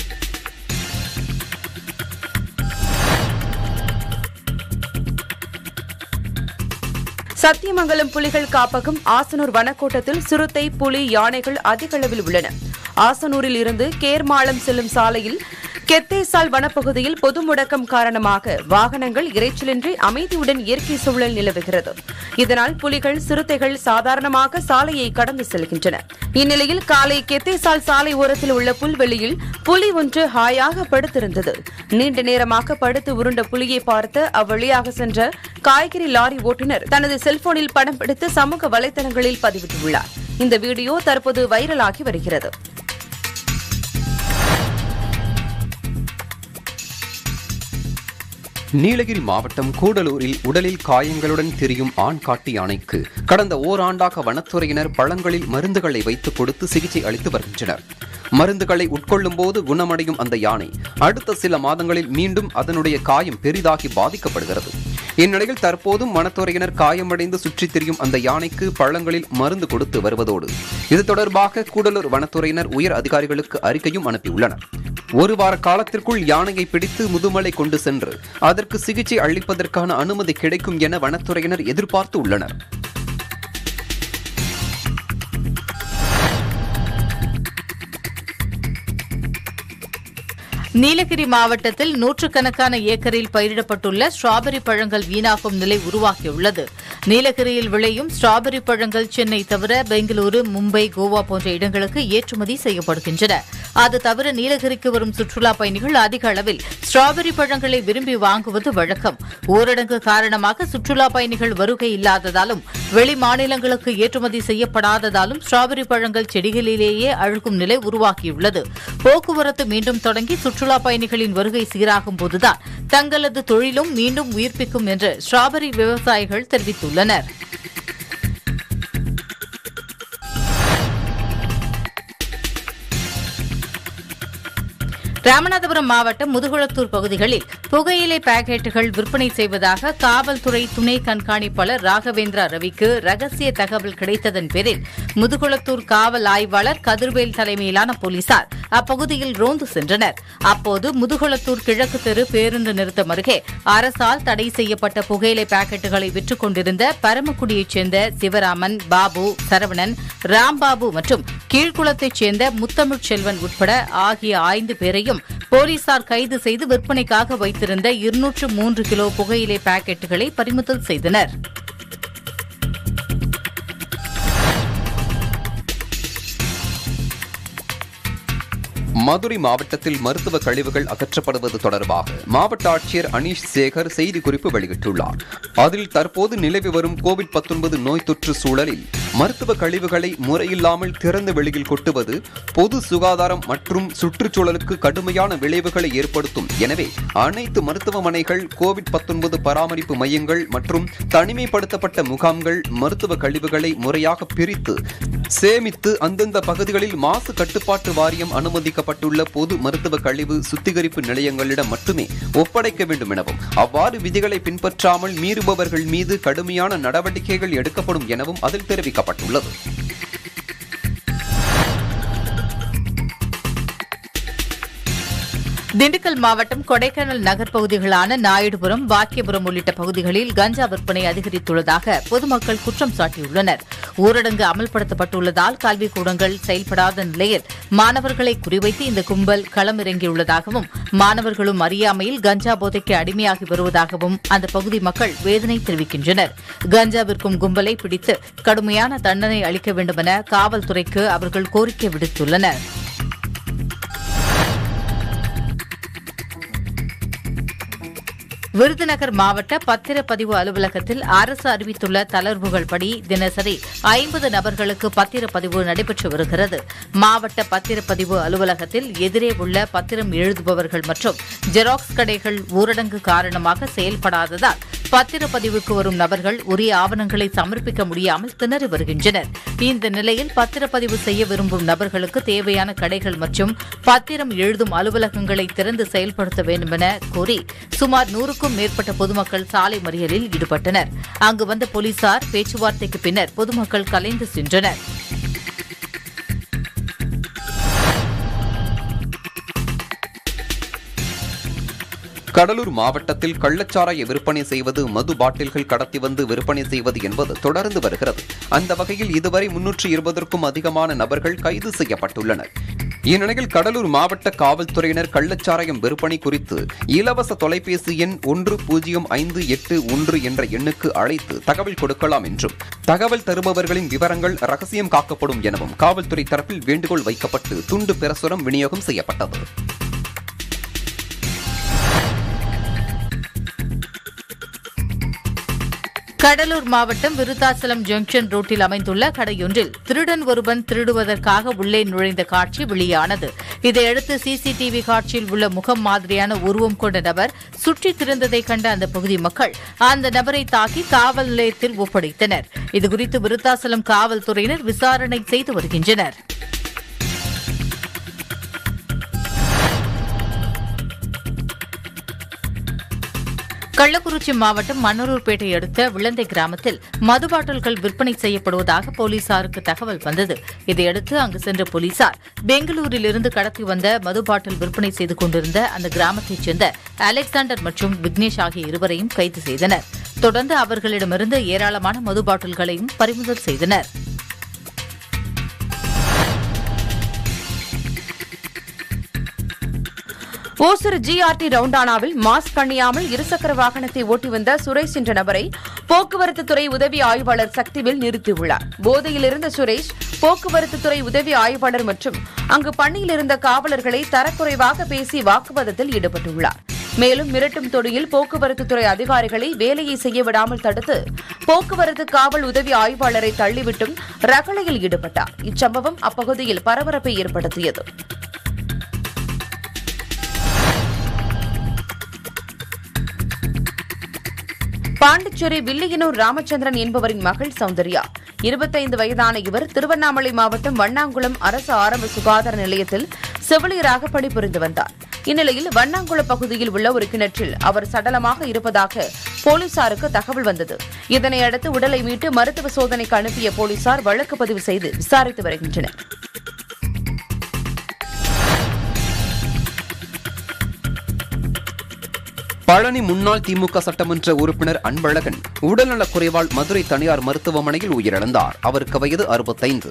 சத்தியமங்கலம் புலிகள் காப்பகம் ஆசனூர் வனக்கோட்டத்தில் சிறுத்தை புலி யானைகள் அதிக அளவில் உள்ளன ஆசனூரில் இருந்து கேர்மாளம் செல்லும் சாலையில் கெத்தேசால் வனப்பகுதியில் பொது முடக்கம் காரணமாக வாகனங்கள் இறைச்சலின்றி அமைதியுடன் இயற்கை சூழல் நிலவுகிறது இதனால் புலிகள் சிறுத்தைகள் சாதாரணமாக சாலையை கடந்து செல்கின்றன இந்நிலையில் காலை கெத்தேசால் சாலை ஓரத்தில் உள்ள புல்வெளியில் புலி ஒன்று ஹாயாக படுத்திருந்தது நீண்ட நேரமாக படுத்து உருண்ட புலியை பார்த்து அவ்வழியாக சென்ற காய்கறி லாரி ஓட்டுநர் தனது செல்போனில் படம் பிடித்து சமூக வலைதளங்களில் பதிவிட்டுள்ளார் இந்த வீடியோ தற்போது வைரலாகி வருகிறது
நீலகிரி மாவட்டம் கூடலூரில் உடலில் காயங்களுடன் திரியும் ஆண் காட்டு யானைக்கு கடந்த ஓராண்டாக வனத்துறையினர் பழங்களில் மருந்துகளை வைத்துக் கொடுத்து சிகிச்சை அளித்து வருகின்றனர் மருந்துகளை உட்கொள்ளும் போது குணமடையும் அந்த யானை அடுத்த சில மாதங்களில் மீண்டும் அதனுடைய காயம் பெரிதாகி பாதிக்கப்படுகிறது இந்நிலையில் தற்போதும் வனத்துறையினர் காயமடைந்து சுற்றித் திரியும் அந்த யானைக்கு பழங்களில் மருந்து கொடுத்து வருவதோடு இது தொடர்பாக கூடலூர் வனத்துறையினர் உயர் அதிகாரிகளுக்கு அறிக்கையும் அனுப்பியுள்ளனர் ஒரு வார காலத்திற்குள் யானையை பிடித்து முதுமலை கொண்டு சென்று அதற்கு சிகிச்சை அளிப்பதற்கான அனுமதி கிடைக்கும் என வனத்துறையினர் எதிர்பார்த்து உள்ளனர்
நீலகிரி மாவட்டத்தில் நூற்றுக்கணக்கான ஏக்கரில் பயிரிடப்பட்டுள்ள ஸ்ட்ராபெரி பழங்கள் வீணாகும் நிலை உருவாகியுள்ளது நீலகிரியில் விளையும் ஸ்ட்ராபெரி பழங்கள் சென்னை தவிர பெங்களூரு மும்பை கோவா போன்ற இடங்களுக்கு ஏற்றுமதி செய்யப்படுகின்றன அது தவிர நீலகிரிக்கு வரும் சுற்றுலா பயணிகள் அதிக அளவில் ஸ்ட்ராபெரி பழங்களை விரும்பி வாங்குவது வழக்கம் ஊரடங்கு காரணமாக சுற்றுலா பயணிகள் வருகை இல்லாததாலும் வெளி மாநிலங்களுக்கு ஏற்றுமதி செய்யப்படாததாலும் ஸ்ட்ராபெரி பழங்கள் செடிகளிலேயே அழுகும் நிலை உருவாகியுள்ளது போக்குவரத்து மீண்டும் தொடங்கி சுற்றுலா பயணிகளின் வருகை சீராகும் போதுதான் தங்களது தொழிலும் மீண்டும் உயிர்ப்பிக்கும் என்று ஸ்ட்ராபெரி விவசாயிகள் தெரிவித்துள்ளனர் ராமநாதபுரம் மாவட்டம் முதுகுளத்தூர் பகுதிகளில் புகையிலை பாக்கெட்டுகள் விற்பனை செய்வதாக காவல்துறை துணை கண்காணிப்பாளர் ராகவேந்திரா ரவிக்கு ரகசிய தகவல் கிடைத்ததன் பேரில் முதுகுளத்தூர் காவல் ஆய்வாளர் கதிர்வேல் தலைமையிலான போலீசார் அப்பகுதியில் ரோந்து சென்றனர் அப்போது முதுகுளத்தூர் கிழக்கு தெரு பேருந்து நிறுத்தம் அருகே அரசால் தடை செய்யப்பட்ட புகையிலை பாக்கெட்டுகளை விற்றுக் கொண்டிருந்த பரமக்குடியைச் சேர்ந்த சிவராமன் பாபு சரவணன் ராம்பாபு மற்றும் கீழ்குளத்தைச் சேர்ந்த முத்தமிழ் செல்வன் உட்பட ஆகிய ஐந்து பேரையும் போலீசார் கைது செய்து விற்பனைக்காக வைத்திருந்த இருநூற்று மூன்று கிலோ புகையிலை பாக்கெட்டுகளை பறிமுதல் செய்தனர்
மதுரை மாவட்டத்தில் மருத்துவ கழிவுகள் அகற்றப்படுவது தொடர்பாக மாவட்ட ஆட்சியர் அனீஷ் சேகர் செய்திக்குறிப்பு வெளியிட்டுள்ளார் அதில் தற்போது நிலவி வரும் கோவிட் 19 நோய் தொற்று சூழலில் மருத்துவ கழிவுகளை முறையில்லாமல் திறந்த வெளியில் கொட்டுவது பொது சுகாதாரம் மற்றும் சுற்றுச்சூழலுக்கு கடுமையான விளைவுகளை ஏற்படுத்தும் எனவே அனைத்து மருத்துவமனைகள் கோவிட் 19 பராமரிப்பு மையங்கள் மற்றும் தனிமைப்படுத்தப்பட்ட முகாம்கள் மருத்துவ கழிவுகளை முறையாக பிரித்து சேமித்து அந்தந்த பகுதிகளில் மாசு கட்டுப்பாட்டு வாரியம் அனுமதிக்கப்பட்டுள்ள பொது மருத்துவ கழிவு சுத்திகரிப்பு நிலையங்களிடம் மட்டுமே ஒப்படைக்க வேண்டும் எனவும் அவ்வாறு விதிகளை பின்பற்றாமல் மீறுபவர்கள் மீது கடுமையான நடவடிக்கைகள் எடுக்கப்படும் எனவும் அதில் தெரிவிக்கப்பட்டுள்ளது
திண்டுக்கல் மாவட்டம் கொடைக்கானல் நகர் பகுதிகளான நாயுடுபுரம் வாக்கியபுரம் உள்ளிட்ட பகுதிகளில் கஞ்சா விற்பனை அதிகரித்துள்ளதாக பொதுமக்கள் குற்றம் சாட்டியுள்ளனர் ஊரடங்கு அமல்படுத்தப்பட்டுள்ளதால் கல்விக்கூடங்கள் செயல்படாத நிலையில் மாணவர்களை குறிவைத்து இந்த கும்பல் களமிறங்கியுள்ளதாகவும் மாணவர்களும் அறியாமையில் கஞ்சா போதைக்கு அடிமையாகி வருவதாகவும் அந்த பகுதி மக்கள் வேதனை தெரிவிக்கின்றனர் கஞ்சா விற்கும் கும்பலை பிடித்து கடுமையான தண்டனை அளிக்க வேண்டுமென காவல்துறைக்கு அவர்கள் கோரிக்கை விடுத்துள்ளனர் விருதுநகர் மாவட்ட பத்திரப்பதிவு அலுவலகத்தில் அரசு அறிவித்துள்ள தளர்வுகள் படி தினசரி ஐம்பது நபர்களுக்கு பத்திரப்பதிவு நடைபெற்று வருகிறது மாவட்ட பத்திரப்பதிவு அலுவலகத்தில் எதிரே உள்ள பத்திரம் எழுதுபவர்கள் மற்றும் ஜெராக்ஸ் கடைகள் ஊரடங்கு காரணமாக செயல்படாததால் பத்திரப்பதிவுக்கு வரும் நபர்கள் உரிய ஆவணங்களை சமர்ப்பிக்க முடியாமல் திணறி வருகின்றனர் இந்த நிலையில் பத்திரப்பதிவு செய்ய விரும்பும் நபர்களுக்கு தேவையான கடைகள் மற்றும் பத்திரம் எழுதும் அலுவலகங்களை திறந்து செயல்படுத்த வேண்டும் என கோரி சுமார் நூறுக்கும் மேற்பட்ட பொதுமக்கள் சாலை மறியலில் ஈடுபட்டனர் அங்கு வந்த போலீசார் பேச்சுவார்த்தைக்கு பின்னர் பொதுமக்கள் கலைந்து சென்றனர்
கடலூர் மாவட்டத்தில் கள்ளச்சாராய விற்பனை செய்வது மது பாட்டில்கள் கடத்தி வந்து விற்பனை செய்வது என்பது தொடர்ந்து வருகிறது அந்த வகையில் இதுவரை முன்னூற்று இருபதற்கும் அதிகமான நபர்கள் கைது செய்யப்பட்டுள்ளனர் இந்நிலையில் கடலூர் மாவட்ட காவல்துறையினர் கள்ளச்சாராயம் விற்பனை குறித்து இலவச தொலைபேசி எண் ஒன்று பூஜ்ஜியம் ஐந்து எட்டு ஒன்று என்ற எண்ணுக்கு அழைத்து தகவல் கொடுக்கலாம் என்றும் தகவல் தருபவர்களின் விவரங்கள் ரகசியம் காக்கப்படும் எனவும் காவல்துறை தரப்பில் வேண்டுகோள் வைக்கப்பட்டு துண்டு பிரசுரம் விநியோகம் செய்யப்பட்டது
கடலூர் மாவட்டம் விருத்தாசலம் ஜங்ஷன் ரோட்டில் அமைந்துள்ள கடையொன்றில் திருடன் ஒருவன் திருடுவதற்காக உள்ளே நுழைந்த காட்சி வெளியானது இதையடுத்து சிசிடிவி காட்சியில் உள்ள முகம் மாதிரியான உருவம் கொண்ட நபர் சுற்றித் திரிந்ததை கண்ட அந்த பகுதி மக்கள் அந்த நபரை தாக்கி காவல் நிலையத்தில் ஒப்படைத்தனர் இதுகுறித்து விருத்தாசலம் காவல்துறையினர் விசாரணை செய்து வருகின்றனர் கள்ளக்குறிச்சி மாவட்டம் மன்னரூர்பேட்டை அடுத்த விளந்தை கிராமத்தில் மது பாட்டில்கள் விற்பனை செய்யப்படுவதாக போலீசாருக்கு தகவல் வந்தது இதையடுத்து அங்கு சென்ற போலீசார் பெங்களூரிலிருந்து கடத்தி வந்த மது பாட்டில் விற்பனை செய்து கொண்டிருந்த அந்த கிராமத்தைச் சேர்ந்த அலெக்சாண்டர் மற்றும் விக்னேஷ் ஆகிய இருவரையும் கைது செய்தனர் தொடர்ந்து அவர்களிடமிருந்து ஏராளமான மது பாட்டில்களையும் பறிமுதல் செய்தனர்
ஓசூர் ஜிஆர்டி ரவுண்டானாவில் மாஸ்க் அணியாமல் இருசக்கர வாகனத்தை ஓட்டி வந்த சுரேஷ் என்ற நபரை போக்குவரத்து துறை உதவி ஆய்வாளர் சக்திவேல் நிறுத்தியுள்ளார் போதையில் இருந்த சுரேஷ் போக்குவரத்து துறை உதவி ஆய்வாளர் மற்றும் அங்கு பணியில் இருந்த காவலர்களை தரக்குறைவாக பேசி வாக்குவாதத்தில் ஈடுபட்டுள்ளார் மேலும் மிரட்டும் தொடியில் போக்குவரத்து துறை அதிகாரிகளை வேலையை செய்ய விடாமல் தடுத்து போக்குவரத்து காவல் உதவி ஆய்வாளரை தள்ளிவிட்டும் ரகளையில் ஈடுபட்டார் இச்சம்பவம் அப்பகுதியில் பரபரப்பை ஏற்படுத்தியது பாண்டிச்சேரி வில்லியனூர் ராமச்சந்திரன் என்பவரின் மகள் சௌந்தர்யா இருபத்தைந்து வயதான இவர் திருவண்ணாமலை மாவட்டம் வண்ணாங்குளம் அரசு ஆரம்ப சுகாதார நிலையத்தில் செவிலியராக பணிபுரிந்து வந்தார் இந்நிலையில் வண்ணாங்குளம் பகுதியில் உள்ள ஒரு கிணற்றில் அவர் சடலமாக இருப்பதாக போலீசாருக்கு தகவல் வந்தது இதனையடுத்து உடலை மீட்டு மருத்துவ சோதனைக்கு அனுப்பிய போலீசார் வழக்கு பதிவு செய்து விசாரித்து வருகின்றனர்
பழனி முன்னாள் திமுக சட்டமன்ற உறுப்பினர் அன்பழகன் உடல்நலக் குறைவால் மதுரை தனியார் மருத்துவமனையில் உயிரிழந்தார் அவருக்கு வயது அறுபத்தைந்து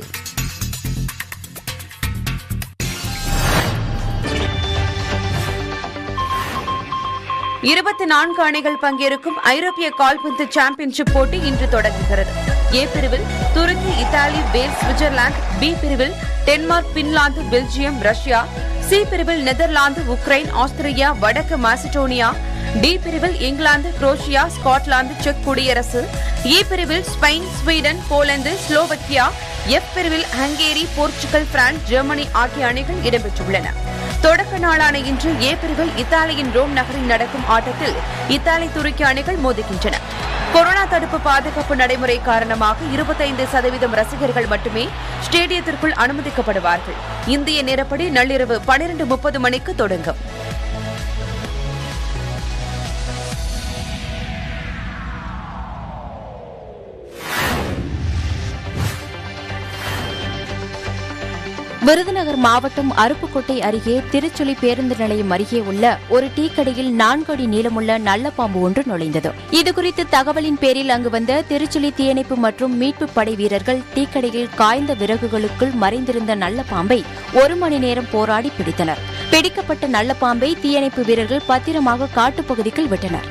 இருபத்தி நான்கு அணிகள் பங்கேற்கும் ஐரோப்பிய கால்பந்து சாம்பியன்ஷிப் போட்டி இன்று தொடங்குகிறது ஏ பிரிவில் Turkey Italy Wales Switzerland B பிரிவில் Denmark Finland Belgium Russia C பிரிவில் நெதர்லாந்து உக்ரைன் ஆஸ்திரியா வடக்கு மாசிடோனியா டி பிரிவில் இங்கிலாந்து குரோஷியா ஸ்காட்லாந்து செக் குடியரசு இ பிரிவில் Spain Sweden Poland Slovakia F பிரிவில் ஹங்கேரி போர்ச்சுகல் பிரான்ஸ் ஜெர்மனி ஆகிய அணிகள் இடம்பெற்றுள்ளன தொடக்க நாளான இன்று ஏ பிரிவில் இத்தாலியின் ரோம் நகரில் நடக்கும் ஆட்டத்தில் இத்தாலி துருக்கி அணிகள் மோதுகின்றன கொரோனா தடுப்பு பாதுகாப்பு நடைமுறை காரணமாக இருபத்தைந்து சதவீதம் ரசிகர்கள் மட்டுமே ஸ்டேடியத்திற்குள் அனுமதிக்கப்படுவார்கள் இந்திய நேரப்படி நள்ளிரவு பனிரெண்டு முப்பது மணிக்கு தொடங்கும்
விருதுநகர் மாவட்டம் அருப்புக்கோட்டை அருகே திருச்சுழி பேருந்து நிலையம் அருகே உள்ள ஒரு டீ கடையில் நான்கு அடி நீளமுள்ள நல்ல பாம்பு ஒன்று நுழைந்தது இதுகுறித்து தகவலின் பேரில் அங்கு வந்த திருச்சுழி தீயணைப்பு மற்றும் மீட்பு படை வீரர்கள் டீ கடையில் காய்ந்த விறகுகளுக்குள் மறைந்திருந்த நல்ல பாம்பை ஒரு மணி நேரம் போராடி பிடித்தனர் பிடிக்கப்பட்ட நல்ல பாம்பை தீயணைப்பு வீரர்கள் பத்திரமாக காட்டுப்பகுதிக்குள் விட்டனர்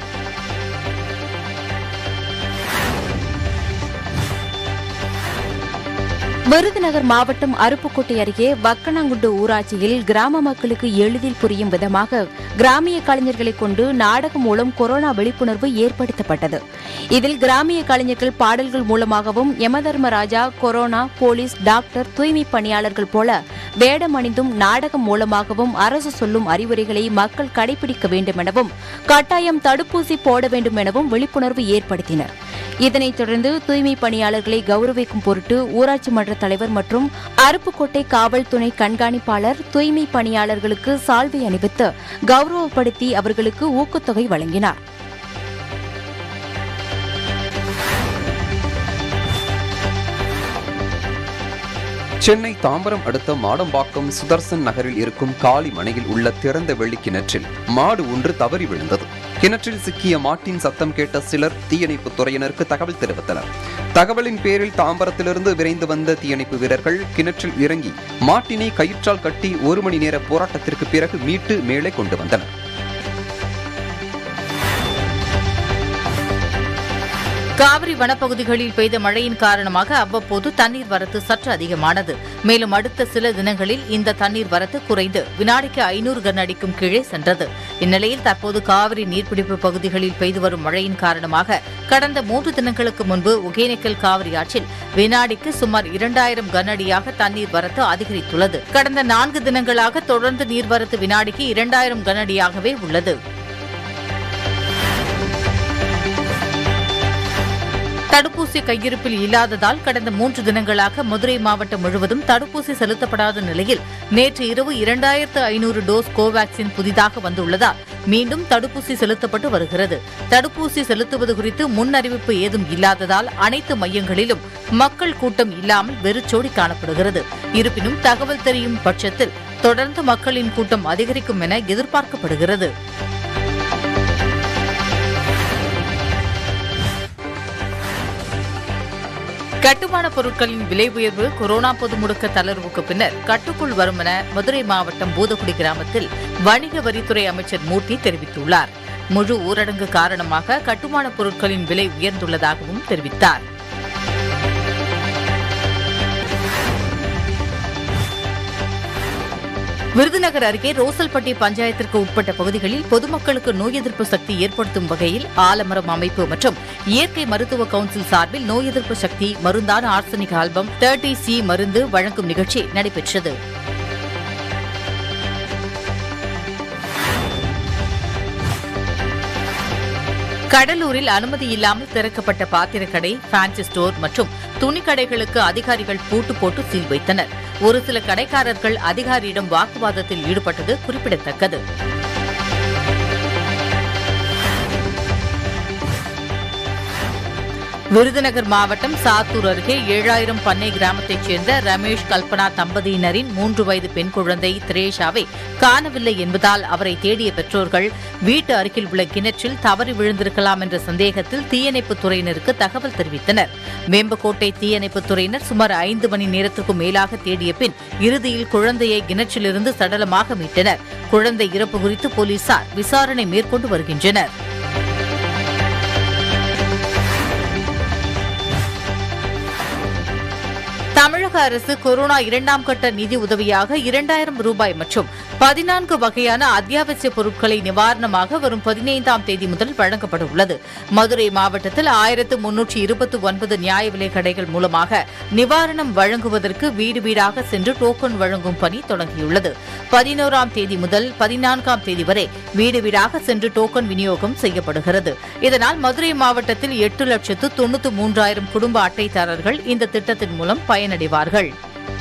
விருதுநகர் மாவட்டம் அருப்புக்கோட்டை அருகே வக்கனாங்குண்டு ஊராட்சியில் கிராம மக்களுக்கு எளிதில் புரியும் விதமாக கிராமிய கலைஞர்களை கொண்டு நாடகம் மூலம் கொரோனா விழிப்புணர்வு ஏற்படுத்தப்பட்டது இதில் கிராமிய கலைஞர்கள் பாடல்கள் மூலமாகவும் யமதர்மராஜா கொரோனா போலீஸ் டாக்டர் தூய்மை பணியாளர்கள் போல வேடம் அணிந்தும் நாடகம் மூலமாகவும் அரசு சொல்லும் அறிவுரைகளை மக்கள் கடைபிடிக்க வேண்டும் எனவும் கட்டாயம் தடுப்பூசி போட வேண்டும் எனவும் விழிப்புணர்வு ஏற்படுத்தினர் இதனைத் தொடர்ந்து தூய்மை பணியாளர்களை கௌரவிக்கும் பொருட்டு ஊராட்சி மன்ற தலைவர் மற்றும் அருப்புக்கோட்டை காவல் துணை கண்காணிப்பாளர் தூய்மை பணியாளர்களுக்கு சால்வை அணிவித்து கௌரவப்படுத்தி அவர்களுக்கு ஊக்கத்தொகை வழங்கினார்
சென்னை தாம்பரம் அடுத்த மாடம்பாக்கம் சுதர்சன் நகரில் இருக்கும் காலி மனையில் உள்ள திறந்த வெள்ளி கிணற்றில் மாடு ஒன்று தவறி விழுந்தது கிணற்றில் சிக்கிய மாட்டின் சத்தம் கேட்ட சிலர் தீயணைப்புத் துறையினருக்கு தகவல் தெரிவித்தனர் தகவலின் பேரில் தாம்பரத்திலிருந்து விரைந்து வந்த தீயணைப்பு வீரர்கள் கிணற்றில் இறங்கி மாட்டினை கயிற்றால் கட்டி ஒரு மணி நேர போராட்டத்திற்கு பிறகு மீட்டு மேலே கொண்டு வந்தனர்
காவிரி வனப்பகுதிகளில் பெய்த மழையின் காரணமாக அவ்வப்போது தண்ணீர் வரத்து சற்று அதிகமானது மேலும் அடுத்த சில தினங்களில் இந்த தண்ணீர் வரத்து குறைந்து வினாடிக்கு ஐநூறு கன அடிக்கும் கீழே சென்றது இந்நிலையில் தற்போது காவிரி நீர்பிடிப்பு பகுதிகளில் பெய்து வரும் மழையின் காரணமாக கடந்த மூன்று தினங்களுக்கு முன்பு ஒகேனக்கல் காவிரி ஆற்றில் வினாடிக்கு சுமார் இரண்டாயிரம் கன அடியாக தண்ணீர் வரத்து அதிகரித்துள்ளது கடந்த நான்கு தினங்களாக தொடர்ந்து நீர்வரத்து வினாடிக்கு இரண்டாயிரம் கன அடியாகவே உள்ளது தடுப்பூசி கையிருப்பில் இல்லாததால் கடந்த மூன்று தினங்களாக மதுரை மாவட்டம் முழுவதும் தடுப்பூசி செலுத்தப்படாத நிலையில் நேற்று இரவு இரண்டாயிரத்து ஐநூறு டோஸ் கோவாக்சின் புதிதாக வந்துள்ளதால் மீண்டும் தடுப்பூசி செலுத்தப்பட்டு வருகிறது தடுப்பூசி செலுத்துவது குறித்து முன் அறிவிப்பு ஏதும் இல்லாததால் அனைத்து மையங்களிலும் மக்கள் கூட்டம் இல்லாமல் வெறிச்சோடி காணப்படுகிறது இருப்பினும் தகவல் தெரியும் பட்சத்தில் தொடர்ந்து மக்களின் கூட்டம் அதிகரிக்கும் என எதிர்பார்க்கப்படுகிறது கட்டுமான பொருட்களின் விலை உயர்வு கொரோனா பொது முடக்க தளர்வுக்கு பின்னர் கட்டுக்குள் வரும் என மதுரை மாவட்டம் பூதக்குடி கிராமத்தில் வணிக வரித்துறை அமைச்சர் மூர்த்தி தெரிவித்துள்ளார் முழு ஊரடங்கு காரணமாக கட்டுமான பொருட்களின் விலை உயர்ந்துள்ளதாகவும் தெரிவித்தார் விருதுநகர் அருகே ரோசல்பட்டி பஞ்சாயத்திற்கு உட்பட்ட பகுதிகளில் பொதுமக்களுக்கு நோய் எதிர்ப்பு சக்தி ஏற்படுத்தும் வகையில் ஆலமரம் அமைப்பு மற்றும் இயற்கை மருத்துவ கவுன்சில் சார்பில் நோய் எதிர்ப்பு சக்தி மருந்தான ஆர்சனிக் ஆல்பம் தேர்ட்டி சி மருந்து வழங்கும் நிகழ்ச்சி நடைபெற்றது கடலூரில் அனுமதி இல்லாமல் திறக்கப்பட்ட பாத்திரக்கடை ஃபேன்சி ஸ்டோர் மற்றும் துணிக்கடைகளுக்கு அதிகாரிகள் பூட்டு போட்டு சீல் வைத்தனர் ஒரு சில கடைக்காரர்கள் அதிகாரியிடம் வாக்குவாதத்தில் ஈடுபட்டது குறிப்பிடத்தக்கது விருதுநகர் மாவட்டம் சாத்தூர் அருகே ஏழாயிரம் பண்ணை கிராமத்தைச் சேர்ந்த ரமேஷ் கல்பனா தம்பதியினரின் மூன்று வயது பெண் குழந்தை திரேஷாவை காணவில்லை என்பதால் அவரை தேடிய பெற்றோர்கள் வீட்டு அருகில் உள்ள கிணற்றில் தவறி விழுந்திருக்கலாம் என்ற சந்தேகத்தில் தீயணைப்புத் துறையினருக்கு தகவல் தெரிவித்தனர் வேம்பக்கோட்டை தீயணைப்புத் துறையினர் சுமார் ஐந்து மணி நேரத்திற்கும் மேலாக தேடிய பின் இறுதியில் குழந்தையை கிணற்றிலிருந்து சடலமாக மீட்டனர் குழந்தை இறப்பு குறித்து போலீசார் விசாரணை மேற்கொண்டு வருகின்றனர் தமிழக அரசு கொரோனா இரண்டாம் கட்ட நிதி உதவியாக இரண்டாயிரம் ரூபாய் மற்றும் பதினான்கு வகையான அத்தியாவசிய பொருட்களை நிவாரணமாக வரும் பதினைந்தாம் தேதி முதல் வழங்கப்பட உள்ளது மதுரை மாவட்டத்தில் ஆயிரத்து முன்னூற்றி இருபத்தி ஒன்பது நியாய விலை கடைகள் மூலமாக நிவாரணம் வழங்குவதற்கு வீடு வீடாக சென்று டோக்கன் வழங்கும் பணி தொடங்கியுள்ளது பதினோராம் தேதி முதல் பதினான்காம் தேதி வரை வீடு வீடாக சென்று டோக்கன் விநியோகம் செய்யப்படுகிறது இதனால் மதுரை மாவட்டத்தில் எட்டு லட்சத்து தொண்ணூற்று மூன்றாயிரம் குடும்ப அட்டைதாரர்கள் இந்த திட்டத்தின் மூலம் பயனடைவார்கள்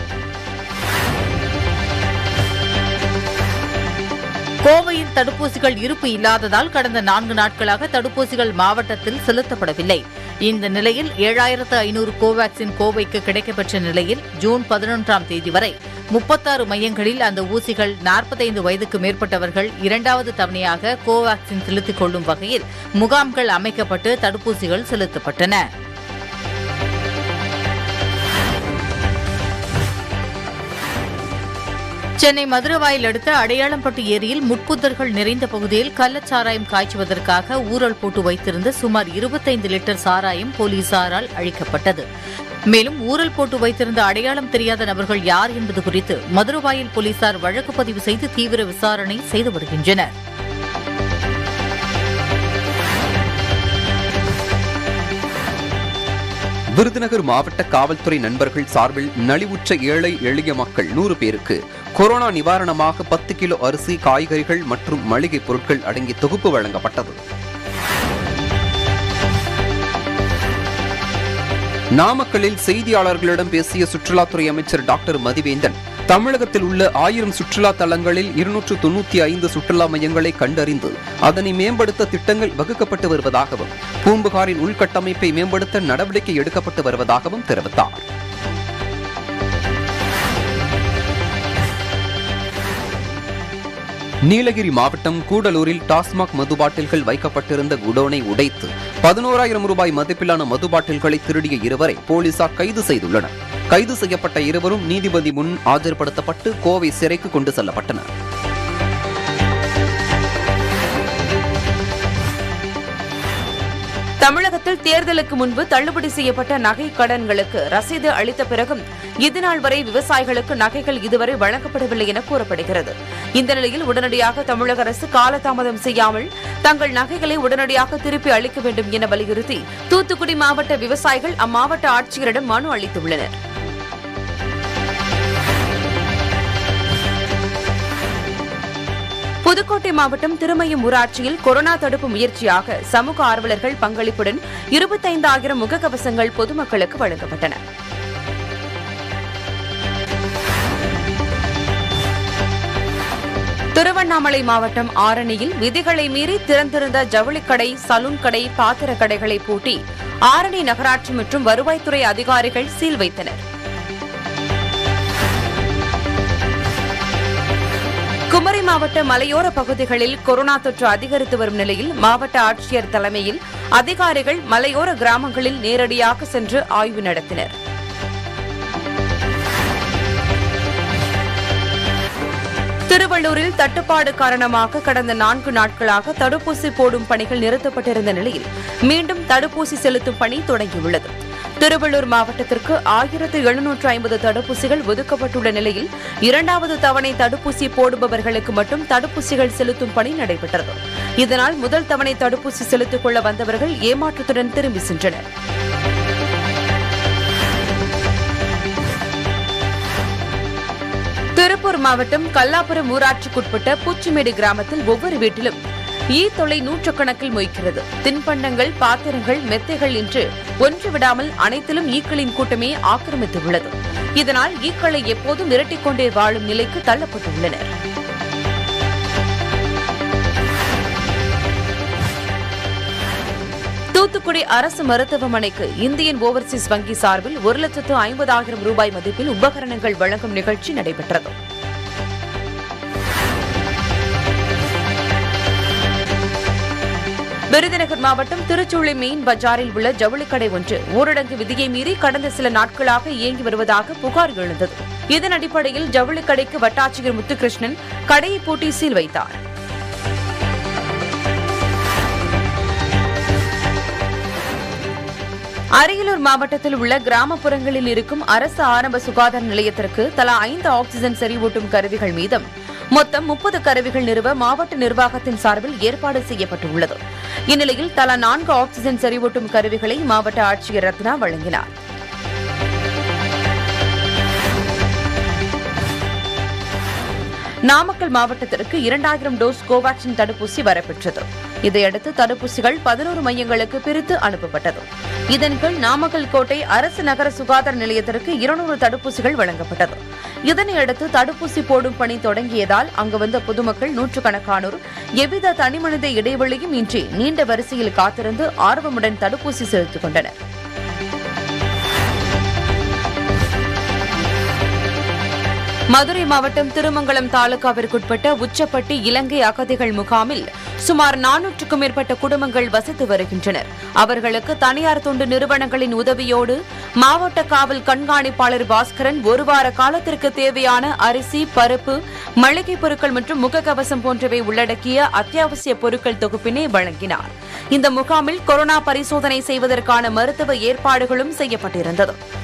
கோவையில் தடுப்பூசிகள் இருப்பு இல்லாததால் கடந்த நான்கு நாட்களாக தடுப்பூசிகள் மாவட்டத்தில் செலுத்தப்படவில்லை இந்த நிலையில் ஏழாயிரத்து ஐநூறு கோவாக்சின் கோவைக்கு கிடைக்கப்பெற்ற நிலையில் ஜூன் பதினொன்றாம் தேதி வரை முப்பத்தாறு மையங்களில் அந்த ஊசிகள் நாற்பத்தைந்து வயதுக்கு மேற்பட்டவர்கள் இரண்டாவது தவணையாக கோவாக்சின் செலுத்திக் கொள்ளும் வகையில் முகாம்கள் அமைக்கப்பட்டு தடுப்பூசிகள் செலுத்தப்பட்டன சென்னை மதுரவாயில் அடுத்த அடையாளம்பட்டு ஏரியில் முட்புதர்கள் நிறைந்த பகுதியில் கள்ளச்சாராயம் காய்ச்சுவதற்காக ஊரல் போட்டு வைத்திருந்த சுமார் இருபத்தைந்து லிட்டர் சாராயம் போலீசாரால் அழிக்கப்பட்டது மேலும் ஊரல் போட்டு வைத்திருந்த அடையாளம் தெரியாத நபர்கள் யார் என்பது குறித்து மதுரவாயில் போலீசார் வழக்கு பதிவு செய்து தீவிர விசாரணை செய்து வருகின்றனர்
விருதுநகர் மாவட்ட காவல்துறை நண்பர்கள் சார்பில் நலிவுற்ற ஏழை எளிய மக்கள் நூறு பேருக்கு கொரோனா நிவாரணமாக பத்து கிலோ அரிசி காய்கறிகள் மற்றும் மளிகை பொருட்கள் அடங்கிய தொகுப்பு வழங்கப்பட்டது நாமக்கல்லில் செய்தியாளர்களிடம் பேசிய சுற்றுலாத்துறை அமைச்சர் டாக்டர் மதிவேந்தன் தமிழகத்தில் உள்ள ஆயிரம் சுற்றுலா தலங்களில் இருநூற்று தொண்ணூத்தி ஐந்து சுற்றுலா மையங்களை கண்டறிந்து அதனை மேம்படுத்த திட்டங்கள் வகுக்கப்பட்டு வருவதாகவும் பூம்புகாரின் உள்கட்டமைப்பை மேம்படுத்த நடவடிக்கை எடுக்கப்பட்டு வருவதாகவும் தெரிவித்தார் நீலகிரி மாவட்டம் கூடலூரில் டாஸ்மாக் மது பாட்டில்கள் வைக்கப்பட்டிருந்த குடோனை உடைத்து பதினோராயிரம் ரூபாய் மதிப்பிலான மது பாட்டில்களை திருடிய இருவரை போலீசார் கைது செய்துள்ளனர் கைது செய்யப்பட்ட இருவரும் நீதிபதி முன் ஆஜர்படுத்தப்பட்டு கோவை சிறைக்கு கொண்டு செல்லப்பட்டனர்
தமிழகத்தில் தேர்தலுக்கு முன்பு தள்ளுபடி செய்யப்பட்ட நகை கடன்களுக்கு ரசீது அளித்த பிறகும் இதுநாள் வரை விவசாயிகளுக்கு நகைகள் இதுவரை வழங்கப்படவில்லை என கூறப்படுகிறது இந்த நிலையில் உடனடியாக தமிழக அரசு காலதாமதம் செய்யாமல் தங்கள் நகைகளை உடனடியாக திருப்பி அளிக்க வேண்டும் என வலியுறுத்தி தூத்துக்குடி மாவட்ட விவசாயிகள் அம்மாவட்ட ஆட்சியரிடம் மனு அளித்துள்ளனர் புதுக்கோட்டை மாவட்டம் திருமயம் ஊராட்சியில் கொரோனா தடுப்பு முயற்சியாக சமூக ஆர்வலர்கள் பங்களிப்புடன் இருபத்தைந்தாயிரம் முகக்கவசங்கள் பொதுமக்களுக்கு வழங்கப்பட்டன திருவண்ணாமலை மாவட்டம் ஆரணியில் விதிகளை மீறி திறந்திருந்த ஜவுளிக்கடை சலூன் கடை பாத்திர கடைகளை பூட்டி ஆரணி நகராட்சி மற்றும் வருவாய்த்துறை அதிகாரிகள் சீல் வைத்தனர் குமரி மாவட்ட மலையோர பகுதிகளில் கொரோனா தொற்று அதிகரித்து வரும் நிலையில் மாவட்ட ஆட்சியர் தலைமையில் அதிகாரிகள் மலையோர கிராமங்களில் நேரடியாக சென்று ஆய்வு நடத்தினர் திருவள்ளூரில் தட்டுப்பாடு காரணமாக கடந்த நான்கு நாட்களாக தடுப்பூசி போடும் பணிகள் நிறுத்தப்பட்டிருந்த நிலையில் மீண்டும் தடுப்பூசி செலுத்தும் பணி தொடங்கியுள்ளது திருவள்ளூர் மாவட்டத்திற்கு ஆயிரத்து எழுநூற்று ஐம்பது தடுப்பூசிகள் ஒதுக்கப்பட்டுள்ள நிலையில் இரண்டாவது தவணை தடுப்பூசி போடுபவர்களுக்கு மட்டும் தடுப்பூசிகள் செலுத்தும் பணி நடைபெற்றது இதனால் முதல் தவணை தடுப்பூசி செலுத்திக் கொள்ள வந்தவர்கள் ஏமாற்றத்துடன் திரும்பி சென்றனர் திருப்பூர் மாவட்டம் கல்லாபுரம் ஊராட்சிக்குட்பட்ட பூச்சிமேடு கிராமத்தில் ஒவ்வொரு வீட்டிலும் ஈ தொலை நூற்றுக்கணக்கில் மொய்க்கிறது தின்பண்டங்கள் பாத்திரங்கள் மெத்தைகள் என்று ஒன்று விடாமல் அனைத்திலும் ஈக்களின் கூட்டமே ஆக்கிரமித்துள்ளது இதனால் ஈக்களை எப்போதும் மிரட்டிக் கொண்டே வாழும் நிலைக்கு தள்ளப்பட்டுள்ளனர் தூத்துக்குடி அரசு மருத்துவமனைக்கு இந்தியன் ஓவர்சீஸ் வங்கி சார்பில் ஒரு லட்சத்து ஐம்பதாயிரம் ரூபாய் மதிப்பில் உபகரணங்கள் வழங்கும் நிகழ்ச்சி நடைபெற்றது விருதுநகர் மாவட்டம் திருச்சுழி மீன் பஜாரில் உள்ள ஜவுளிக்கடை ஒன்று ஊரடங்கு விதியை மீறி கடந்த சில நாட்களாக இயங்கி வருவதாக புகார் எழுந்தது இதன் அடிப்படையில் ஜவுளிக்கடைக்கு வட்டாட்சியர் முத்துகிருஷ்ணன் கடையை பூட்டி சீல் வைத்தார் அரியலூர் மாவட்டத்தில் உள்ள கிராமப்புறங்களில் இருக்கும் அரசு ஆரம்ப சுகாதார நிலையத்திற்கு தலா ஐந்து ஆக்ஸிஜன் செறிவூட்டும் கருவிகள் மீதம் மொத்தம் முப்பது கருவிகள் நிறுவ மாவட்ட நிர்வாகத்தின் சார்பில் ஏற்பாடு செய்யப்பட்டுள்ளது இந்நிலையில் தலா நான்கு ஆக்ஸிஜன் செறிவூட்டும் கருவிகளை மாவட்ட ஆட்சியர் ரத்னா வழங்கினார் நாமக்கல் மாவட்டத்திற்கு இரண்டாயிரம் டோஸ் கோவாக்சின் தடுப்பூசி வரப்பெற்றது இதையடுத்து தடுப்பூசிகள் பதினோரு மையங்களுக்கு பிரித்து அனுப்பப்பட்டது இதன் கீழ் நாமக்கல் கோட்டை அரசு நகர சுகாதார நிலையத்திற்கு இருநூறு தடுப்பூசிகள் வழங்கப்பட்டது இதனையடுத்து தடுப்பூசி போடும் பணி தொடங்கியதால் அங்கு வந்த பொதுமக்கள் நூற்றுக்கணக்கானோர் எவ்வித தனிமனித இடைவெளியும் இன்றி நீண்ட வரிசையில் காத்திருந்து ஆர்வமுடன் தடுப்பூசி செலுத்திக் கொண்டனர் மதுரை மாவட்டம் திருமங்கலம் தாலுகாவிற்குட்பட்ட உச்சப்பட்டி இலங்கை அகதிகள் முகாமில் சுமார் நானூற்றுக்கும் மேற்பட்ட குடும்பங்கள் வசித்து வருகின்றனர் அவர்களுக்கு தனியார் தொண்டு நிறுவனங்களின் உதவியோடு மாவட்ட காவல் கண்காணிப்பாளர் பாஸ்கரன் ஒரு வார காலத்திற்கு தேவையான அரிசி பருப்பு மளிகை பொருட்கள் மற்றும் முகக்கவசம் போன்றவை உள்ளடக்கிய அத்தியாவசிய பொருட்கள் தொகுப்பினை வழங்கினார் இந்த முகாமில் கொரோனா பரிசோதனை செய்வதற்கான மருத்துவ ஏற்பாடுகளும் செய்யப்பட்டிருந்தது